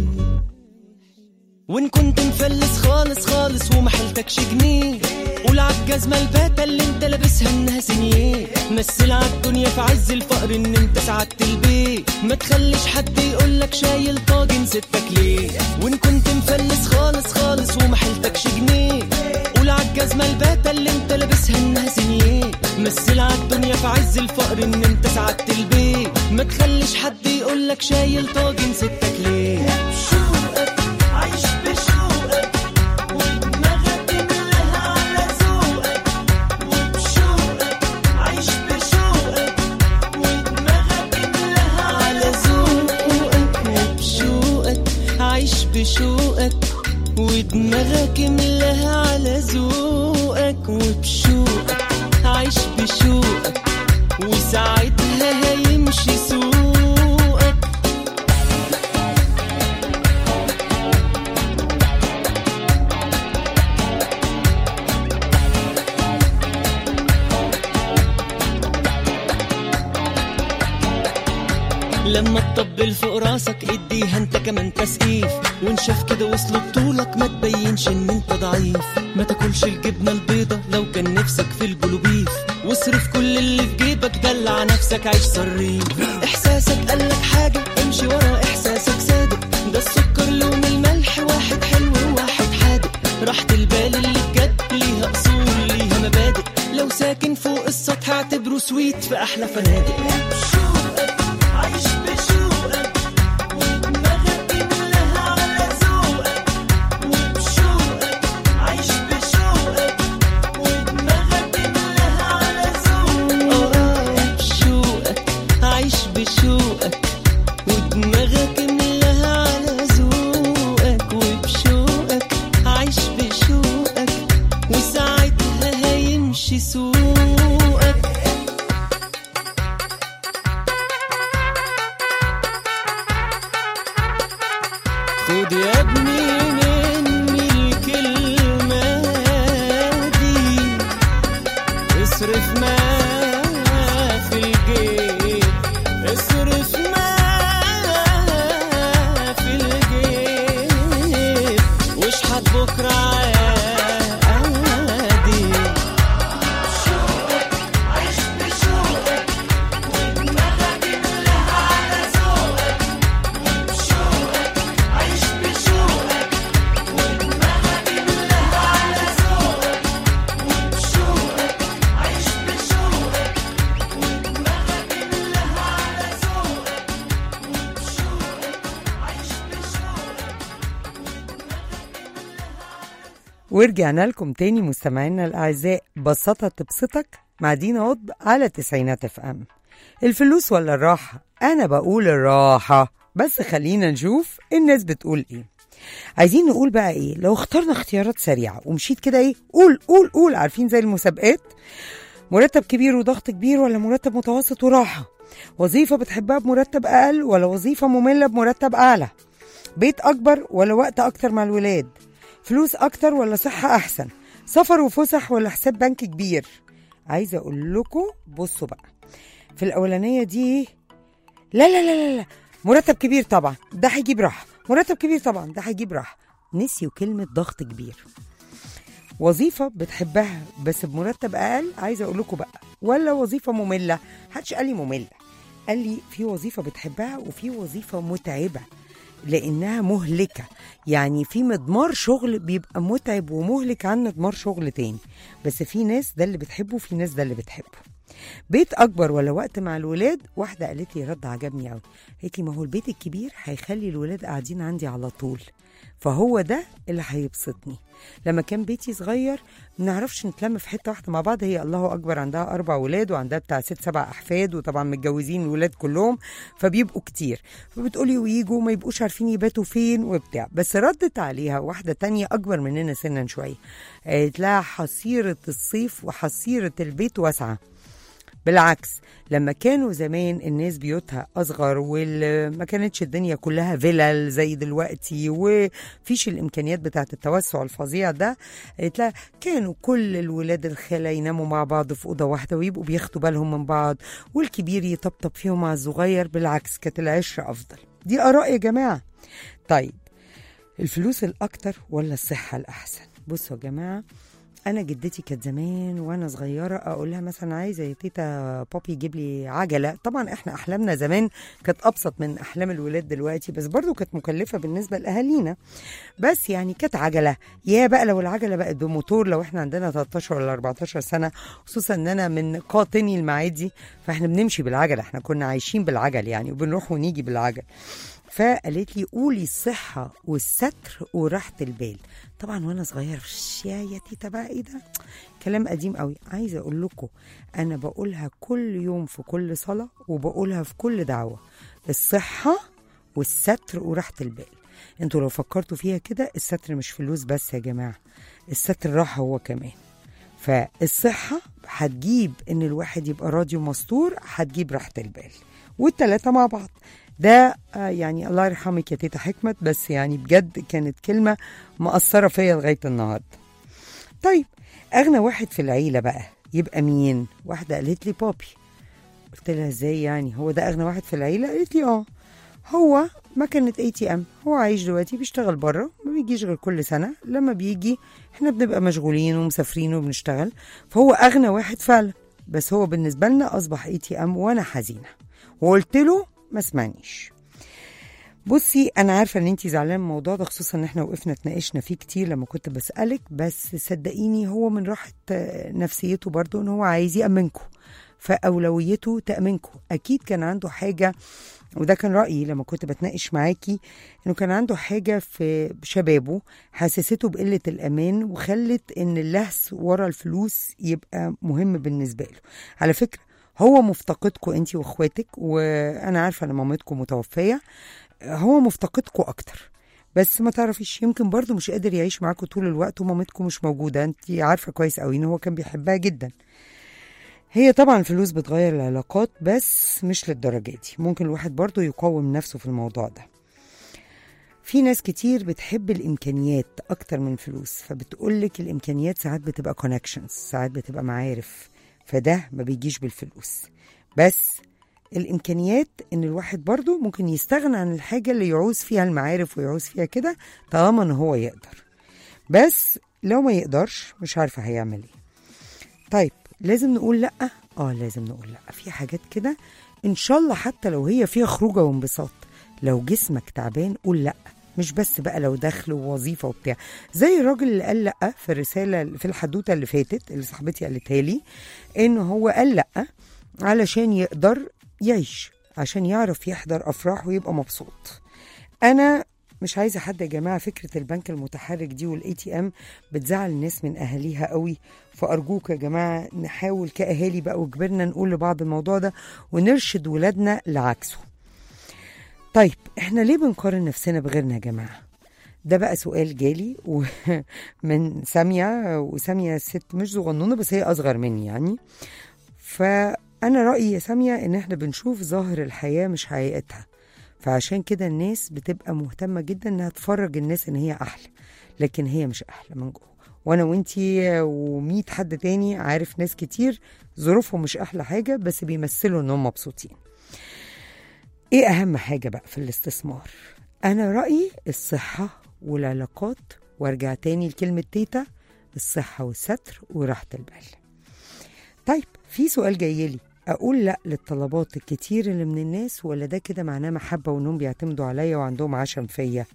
وان كنت مفلس خالص خالص ومحلتكش جنيه قول عالجزمة الباتة اللي انت لابسها انها سنيه مثل عالدنيا في عز الفقر ان انت سعدت البيت ما تخليش حد يقولك شايل طاجن ستك ليه وان كنت مفلس خالص خالص ومحلتكش جنيه قول عالجزمة الباتة اللي انت لابسها انها سنيه مثل عالدنيا في عز الفقر ان انت سعدت البيت ما تخليش حد يقولك شايل طاجن ستك ليه شوقك عايش بشوقك ودماغك ملاها على ذوقك وبشوقك عايش بشوقك ودماغك ملاها على ذوقك وبشوقك عايش بشوقك ودماغك ملاها على ذوقك وبشوقك عايش بشوقك وساعتها هيمشي سوقك لما تطبل فوق راسك اديها انت كمان تسقيف وان شاف كده وصلوا بطولك ما تبينش ان انت ضعيف ما تاكلش الجبنه البيضه لو كان نفسك في الجلوبيف واصرف كل اللي في جيبك دلع نفسك عيش صريف احساسك قالك حاجه امشي ورا احساسك صادق ده السكر لون الملح واحد حلو وواحد حادق راحة البال اللي بجد ليها اصول ليها مبادئ لو ساكن فوق السطح اعتبره سويت في احلى فنادق عايش بشوقك ودماغك ملاها على ذوقك وبشوقك عايش بشوقك ودماغك ملاها على ذوقك اه بشوقك عايش بشوقك ودماغك ملاها على ذوقك وبشوقك عايش بشوقك وساعتها هيمشي سوقك خد يا ابني مني الكلمة دي اصرف ما في الجيب اصرف ما في الجيب واشحت بكرة عادي عيش بشوقك ودماغك ملاها على ذوقك عيش بشوقك ورجعنا لكم تاني مستمعينا الأعزاء بسطة تبسطك مع دينا قطب على تسعينات اف ام الفلوس ولا الراحة؟ أنا بقول الراحة بس خلينا نشوف الناس بتقول إيه عايزين نقول بقى إيه لو اخترنا اختيارات سريعة ومشيت كده إيه قول قول قول عارفين زي المسابقات مرتب كبير وضغط كبير ولا مرتب متوسط وراحة وظيفة بتحبها بمرتب أقل ولا وظيفة مملة بمرتب أعلى بيت أكبر ولا وقت أكتر مع الولاد فلوس أكتر ولا صحة أحسن سفر وفسح ولا حساب بنك كبير عايزة أقول لكم بصوا بقى في الأولانية دي لا لا لا لا, لا. مرتب كبير طبعا ده هيجيب راحة مرتب كبير طبعا ده هيجيب راحة نسيوا كلمة ضغط كبير وظيفة بتحبها بس بمرتب أقل عايزة أقول لكم بقى ولا وظيفة مملة محدش قال لي مملة قال لي في وظيفة بتحبها وفي وظيفة متعبة لانها مهلكه يعني في مضمار شغل بيبقى متعب ومهلك عن مضمار شغل تاني بس في ناس ده اللي بتحبه وفي ناس ده اللي بتحبه بيت اكبر ولا وقت مع الولاد واحده قالت لي رد عجبني قوي قالت لي ما هو البيت الكبير هيخلي الولاد قاعدين عندي على طول فهو ده اللي هيبسطني لما كان بيتي صغير ما نعرفش نتلم في حته واحده مع بعض هي الله اكبر عندها اربع ولاد وعندها بتاع ست سبع احفاد وطبعا متجوزين الولاد كلهم فبيبقوا كتير فبتقولي ويجوا ما يبقوش عارفين يباتوا فين وبتاع بس ردت عليها واحده تانية اكبر مننا سنا شويه قالت لها حصيره الصيف وحصيره البيت واسعه بالعكس لما كانوا زمان الناس بيوتها اصغر وما كانتش الدنيا كلها فيلل زي دلوقتي وفيش الامكانيات بتاعه التوسع الفظيع ده قالت لها كانوا كل الولاد الخاله يناموا مع بعض في اوضه واحده ويبقوا بياخدوا بالهم من بعض والكبير يطبطب فيهم مع الصغير بالعكس كانت العشره افضل دي اراء يا جماعه طيب الفلوس الاكتر ولا الصحه الاحسن بصوا يا جماعه انا جدتي كانت زمان وانا صغيره اقول لها مثلا عايزه يا تيتا بابي يجيب لي عجله طبعا احنا احلامنا زمان كانت ابسط من احلام الولاد دلوقتي بس برضو كانت مكلفه بالنسبه لاهالينا بس يعني كانت عجله يا بقى لو العجله بقت بموتور لو احنا عندنا 13 ولا 14 سنه خصوصا ان انا من قاطني المعادي فاحنا بنمشي بالعجله احنا كنا عايشين بالعجل يعني وبنروح ونيجي بالعجل فقالت لي قولي الصحة والستر وراحة البال طبعا وانا صغير يا يا تيتا بقى ايه ده كلام قديم قوي عايزه اقول لكم انا بقولها كل يوم في كل صلاه وبقولها في كل دعوه الصحه والستر وراحه البال انتوا لو فكرتوا فيها كده الستر مش فلوس بس يا جماعه الستر راحه هو كمان فالصحه هتجيب ان الواحد يبقى راضي ومستور هتجيب راحه البال والتلاته مع بعض ده آه يعني الله يرحمك يا تيتا حكمت بس يعني بجد كانت كلمة مأثرة فيا لغاية النهاردة طيب أغنى واحد في العيلة بقى يبقى مين؟ واحدة قالت لي بابي قلت لها ازاي يعني هو ده أغنى واحد في العيلة؟ قالت لي اه هو مكنة اي تي ام هو عايش دلوقتي بيشتغل بره ما بيجيش غير كل سنة لما بيجي احنا بنبقى مشغولين ومسافرين وبنشتغل فهو أغنى واحد فعلا بس هو بالنسبة لنا أصبح اي تي ام وأنا حزينة وقلت له ما سمعنيش بصي انا عارفه ان انتي زعلانه من الموضوع ده خصوصا ان احنا وقفنا اتناقشنا فيه كتير لما كنت بسالك بس صدقيني هو من راحه نفسيته برضو ان هو عايز يامنكم فاولويته تامينكم اكيد كان عنده حاجه وده كان رايي لما كنت بتناقش معاكي انه كان عنده حاجه في شبابه حسسته بقله الامان وخلت ان اللهس ورا الفلوس يبقى مهم بالنسبه له على فكره هو مفتقدكم انت واخواتك وانا عارفه ان مامتكم متوفيه هو مفتقدكم اكتر بس ما تعرفيش يمكن برضو مش قادر يعيش معاكم طول الوقت ومامتكم مش موجوده انت عارفه كويس قوي ان هو كان بيحبها جدا هي طبعا الفلوس بتغير العلاقات بس مش للدرجه دي ممكن الواحد برضو يقاوم نفسه في الموضوع ده في ناس كتير بتحب الامكانيات اكتر من الفلوس فبتقولك الامكانيات ساعات بتبقى كونكشنز ساعات بتبقى معارف فده ما بيجيش بالفلوس بس الامكانيات ان الواحد برضو ممكن يستغنى عن الحاجه اللي يعوز فيها المعارف ويعوز فيها كده طالما ان هو يقدر بس لو ما يقدرش مش عارفه هيعمل ايه طيب لازم نقول لا اه لازم نقول لا في حاجات كده ان شاء الله حتى لو هي فيها خروجه وانبساط لو جسمك تعبان قول لا مش بس بقى لو دخل ووظيفه وبتاع زي الراجل اللي قال لا في الرساله في الحدوته اللي فاتت اللي صاحبتي قالتها لي انه هو قال لا علشان يقدر يعيش عشان يعرف يحضر افراح ويبقى مبسوط انا مش عايزه حد يا جماعه فكره البنك المتحرك دي والاي تي ام بتزعل الناس من اهاليها قوي فارجوك يا جماعه نحاول كاهالي بقى وكبرنا نقول لبعض الموضوع ده ونرشد ولادنا لعكسه طيب احنا ليه بنقارن نفسنا بغيرنا يا جماعه ده بقى سؤال جالي ومن سامية وسامية ست مش صغنونة بس هي أصغر مني يعني فأنا رأيي يا سامية إن إحنا بنشوف ظاهر الحياة مش حقيقتها فعشان كده الناس بتبقى مهتمة جدا إنها تفرج الناس إن هي أحلى لكن هي مش أحلى من جوه وأنا وإنتي وميت حد تاني عارف ناس كتير ظروفهم مش أحلى حاجة بس بيمثلوا إنهم مبسوطين ايه اهم حاجه بقى في الاستثمار انا رايي الصحه والعلاقات وارجع تاني لكلمه تيتا الصحه والستر وراحه البال طيب في سؤال جاي لي اقول لا للطلبات الكتير اللي من الناس ولا ده كده معناه محبه وانهم بيعتمدوا عليا وعندهم عشم فيا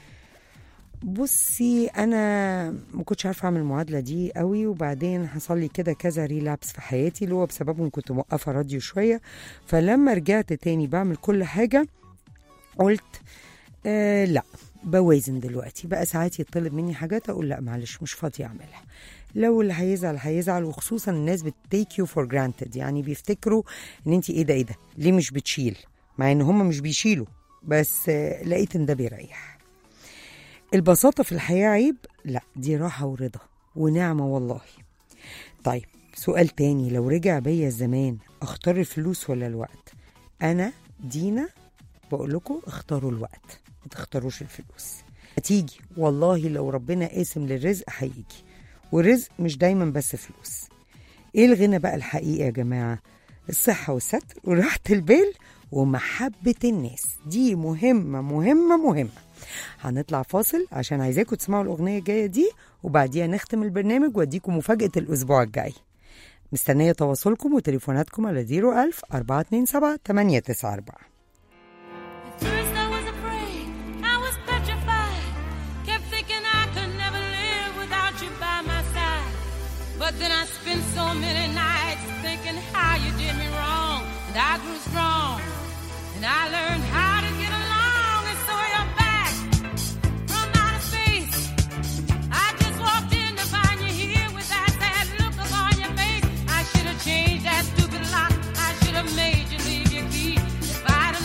بصي انا ما كنتش عارفه اعمل المعادله دي قوي وبعدين حصل لي كده كذا ريلابس في حياتي اللي هو بسببهم كنت موقفه راديو شويه فلما رجعت تاني بعمل كل حاجه قلت آه لا بوازن دلوقتي بقى ساعات يطلب مني حاجات اقول لا معلش مش فاضيه اعملها لو اللي هيزعل هيزعل وخصوصا الناس بتيك يو فور جرانتد يعني بيفتكروا ان انت ايه ده ايه ده ليه مش بتشيل مع ان هم مش بيشيلوا بس آه لقيت ان ده بيريح البساطة في الحياة عيب؟ لا دي راحة ورضا ونعمة والله طيب سؤال تاني لو رجع بيا الزمان اختار الفلوس ولا الوقت انا دينا بقول لكم اختاروا الوقت ما تختاروش الفلوس هتيجي والله لو ربنا قاسم للرزق هيجي والرزق مش دايما بس فلوس ايه الغنى بقى الحقيقي يا جماعة الصحة والستر وراحة البال ومحبة الناس دي مهمة مهمة مهمة هنطلع فاصل عشان عايزاكم تسمعوا الأغنية الجاية دي وبعديها نختم البرنامج واديكم مفاجأة الأسبوع الجاي مستنية تواصلكم وتليفوناتكم على 01000 427 894 First I was afraid, I was petrified. Kept thinking I could never live without you by my side. But then I spent so many nights thinking how you did me wrong. And I grew strong. And I learned how to get along. And so you're back from outer space. I just walked in to find you here with that sad look upon your face. I should have changed that stupid lock. I should have made you leave your key. If I'd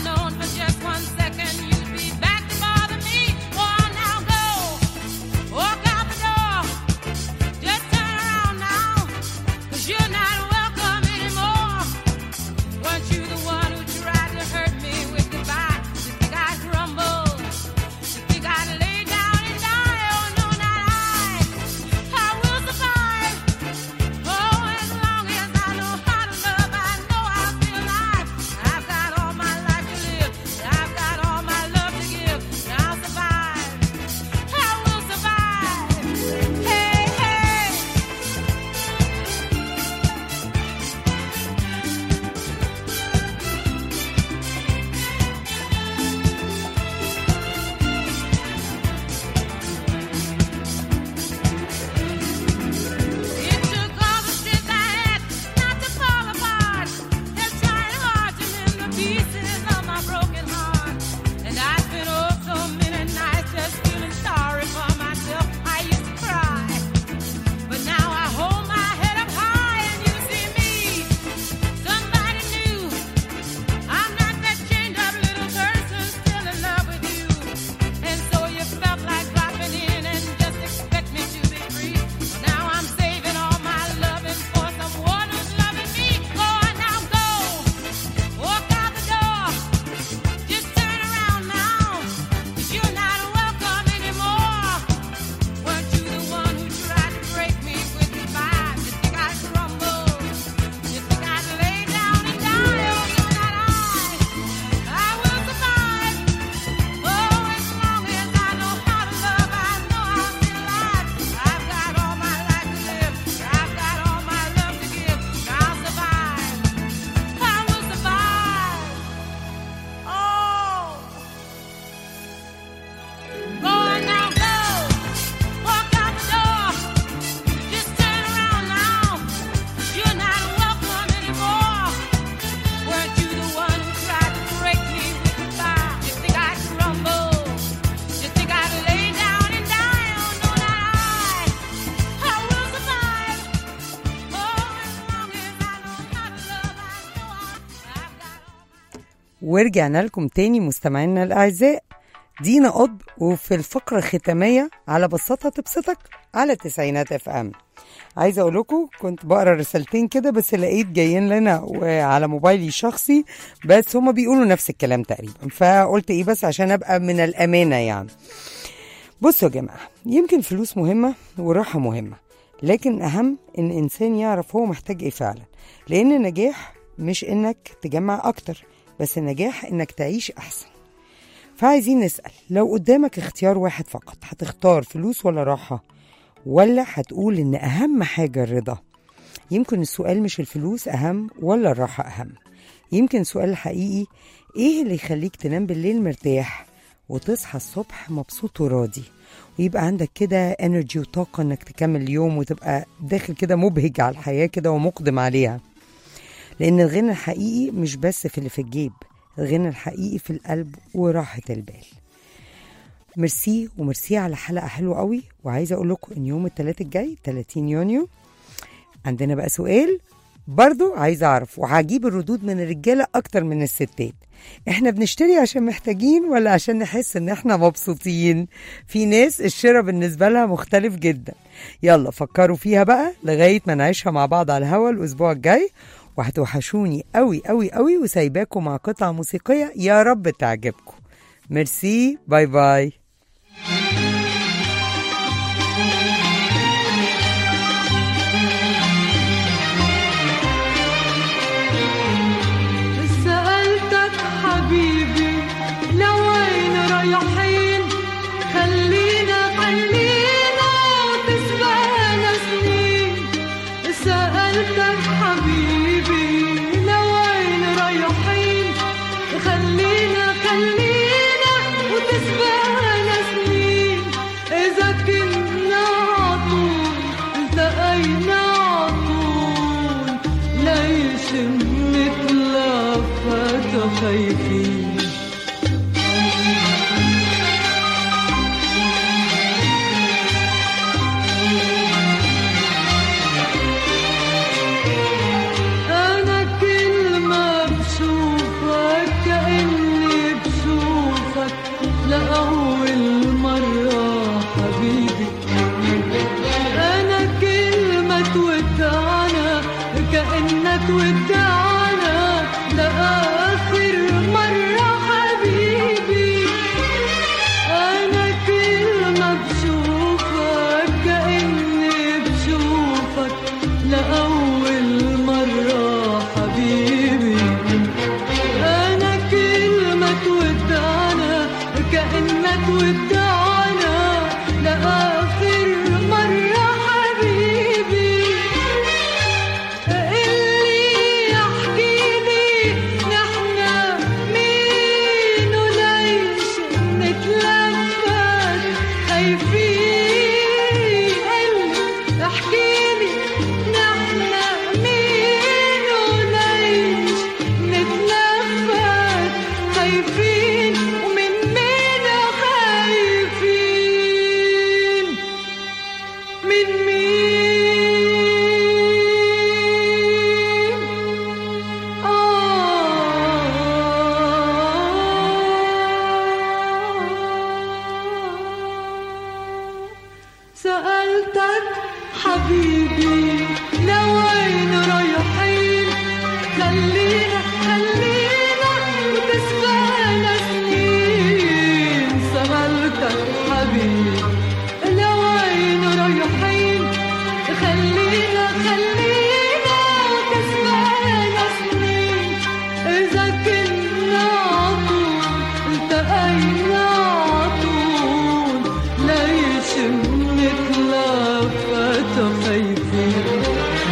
ورجعنا لكم تاني مستمعينا الأعزاء دينا قطب وفي الفقرة الختامية على بساطة تبسطك على تسعينات اف ام عايزة اقول لكم كنت بقرا رسالتين كده بس لقيت جايين لنا وعلى موبايلي الشخصي بس هما بيقولوا نفس الكلام تقريبا فقلت ايه بس عشان ابقى من الامانة يعني بصوا يا جماعة يمكن فلوس مهمة وراحة مهمة لكن أهم إن إنسان يعرف هو محتاج إيه فعلا لأن النجاح مش إنك تجمع أكتر بس النجاح إنك تعيش أحسن فعايزين نسأل لو قدامك اختيار واحد فقط هتختار فلوس ولا راحة ولا هتقول إن أهم حاجة الرضا يمكن السؤال مش الفلوس أهم ولا الراحة أهم يمكن السؤال الحقيقي إيه اللي يخليك تنام بالليل مرتاح وتصحى الصبح مبسوط وراضي ويبقى عندك كده انرجي وطاقة انك تكمل اليوم وتبقى داخل كده مبهج على الحياة كده ومقدم عليها لأن الغنى الحقيقي مش بس في اللي في الجيب الغنى الحقيقي في القلب وراحة البال ميرسي وميرسي على حلقة حلوة قوي وعايزة أقول لكم إن يوم الثلاث الجاي 30 يونيو عندنا بقى سؤال برضو عايزة أعرف وهجيب الردود من الرجالة أكتر من الستات احنا بنشتري عشان محتاجين ولا عشان نحس ان احنا مبسوطين في ناس الشراء بالنسبة لها مختلف جدا يلا فكروا فيها بقى لغاية ما نعيشها مع بعض على الهوا الأسبوع الجاي وهتوحشوني قوي قوي قوي وسايباكم مع قطعة موسيقية يا رب تعجبكم ميرسي باي باي سألتك حبيبي لوين رايحين خلينا خلينا وتسبقنا سنين سألتك حبيبي لوين رايحين خلينا خلينا وتسبقنا سنين إذا كنا عطول التقينا عطول ليش نتلفت خايفين أنا كل ما بشوفك كأني بشوفك لأول مرة حبيبي أنا كل ما تودعنا كأنك ودعنا لآخر مرة حبيبي أنا كل ما بشوفك كأني بشوفك لأول مرة حبيبي أنا كل ما تودعنا كأنك ودعنا لآخر مرة حبيبي اللي يحكيلي نحنا مين وليش نتلفت خايفين اللي احكيلي نحنا مين وليش نتلفت خايفين ومن مين خايفين من مين سألتك حبيبي لوين رايحين خلينا خلينا وتسبقنا سنين سألتك حبيبي لوين رايحين خلينا خلينا وتسبقنا سنين إذا كنا عطول التقينا عطول ليش نتلفت خايفين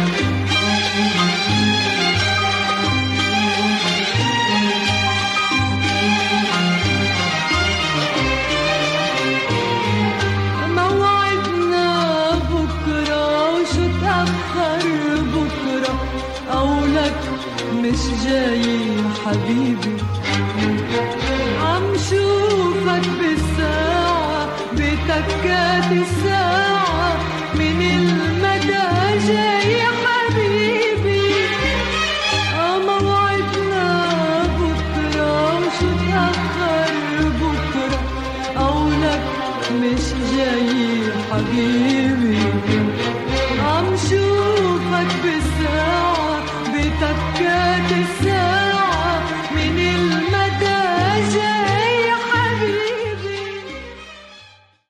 موعدنا بكرة وشو تأخر بكرة قولك مش جاي حبيبي عم شوفك بالساعة بتكات الساعة من المدى جاي حبيبي موعدنا بكرة مش جاي حبيبي عم شوفك بالساعة بتكات الساعة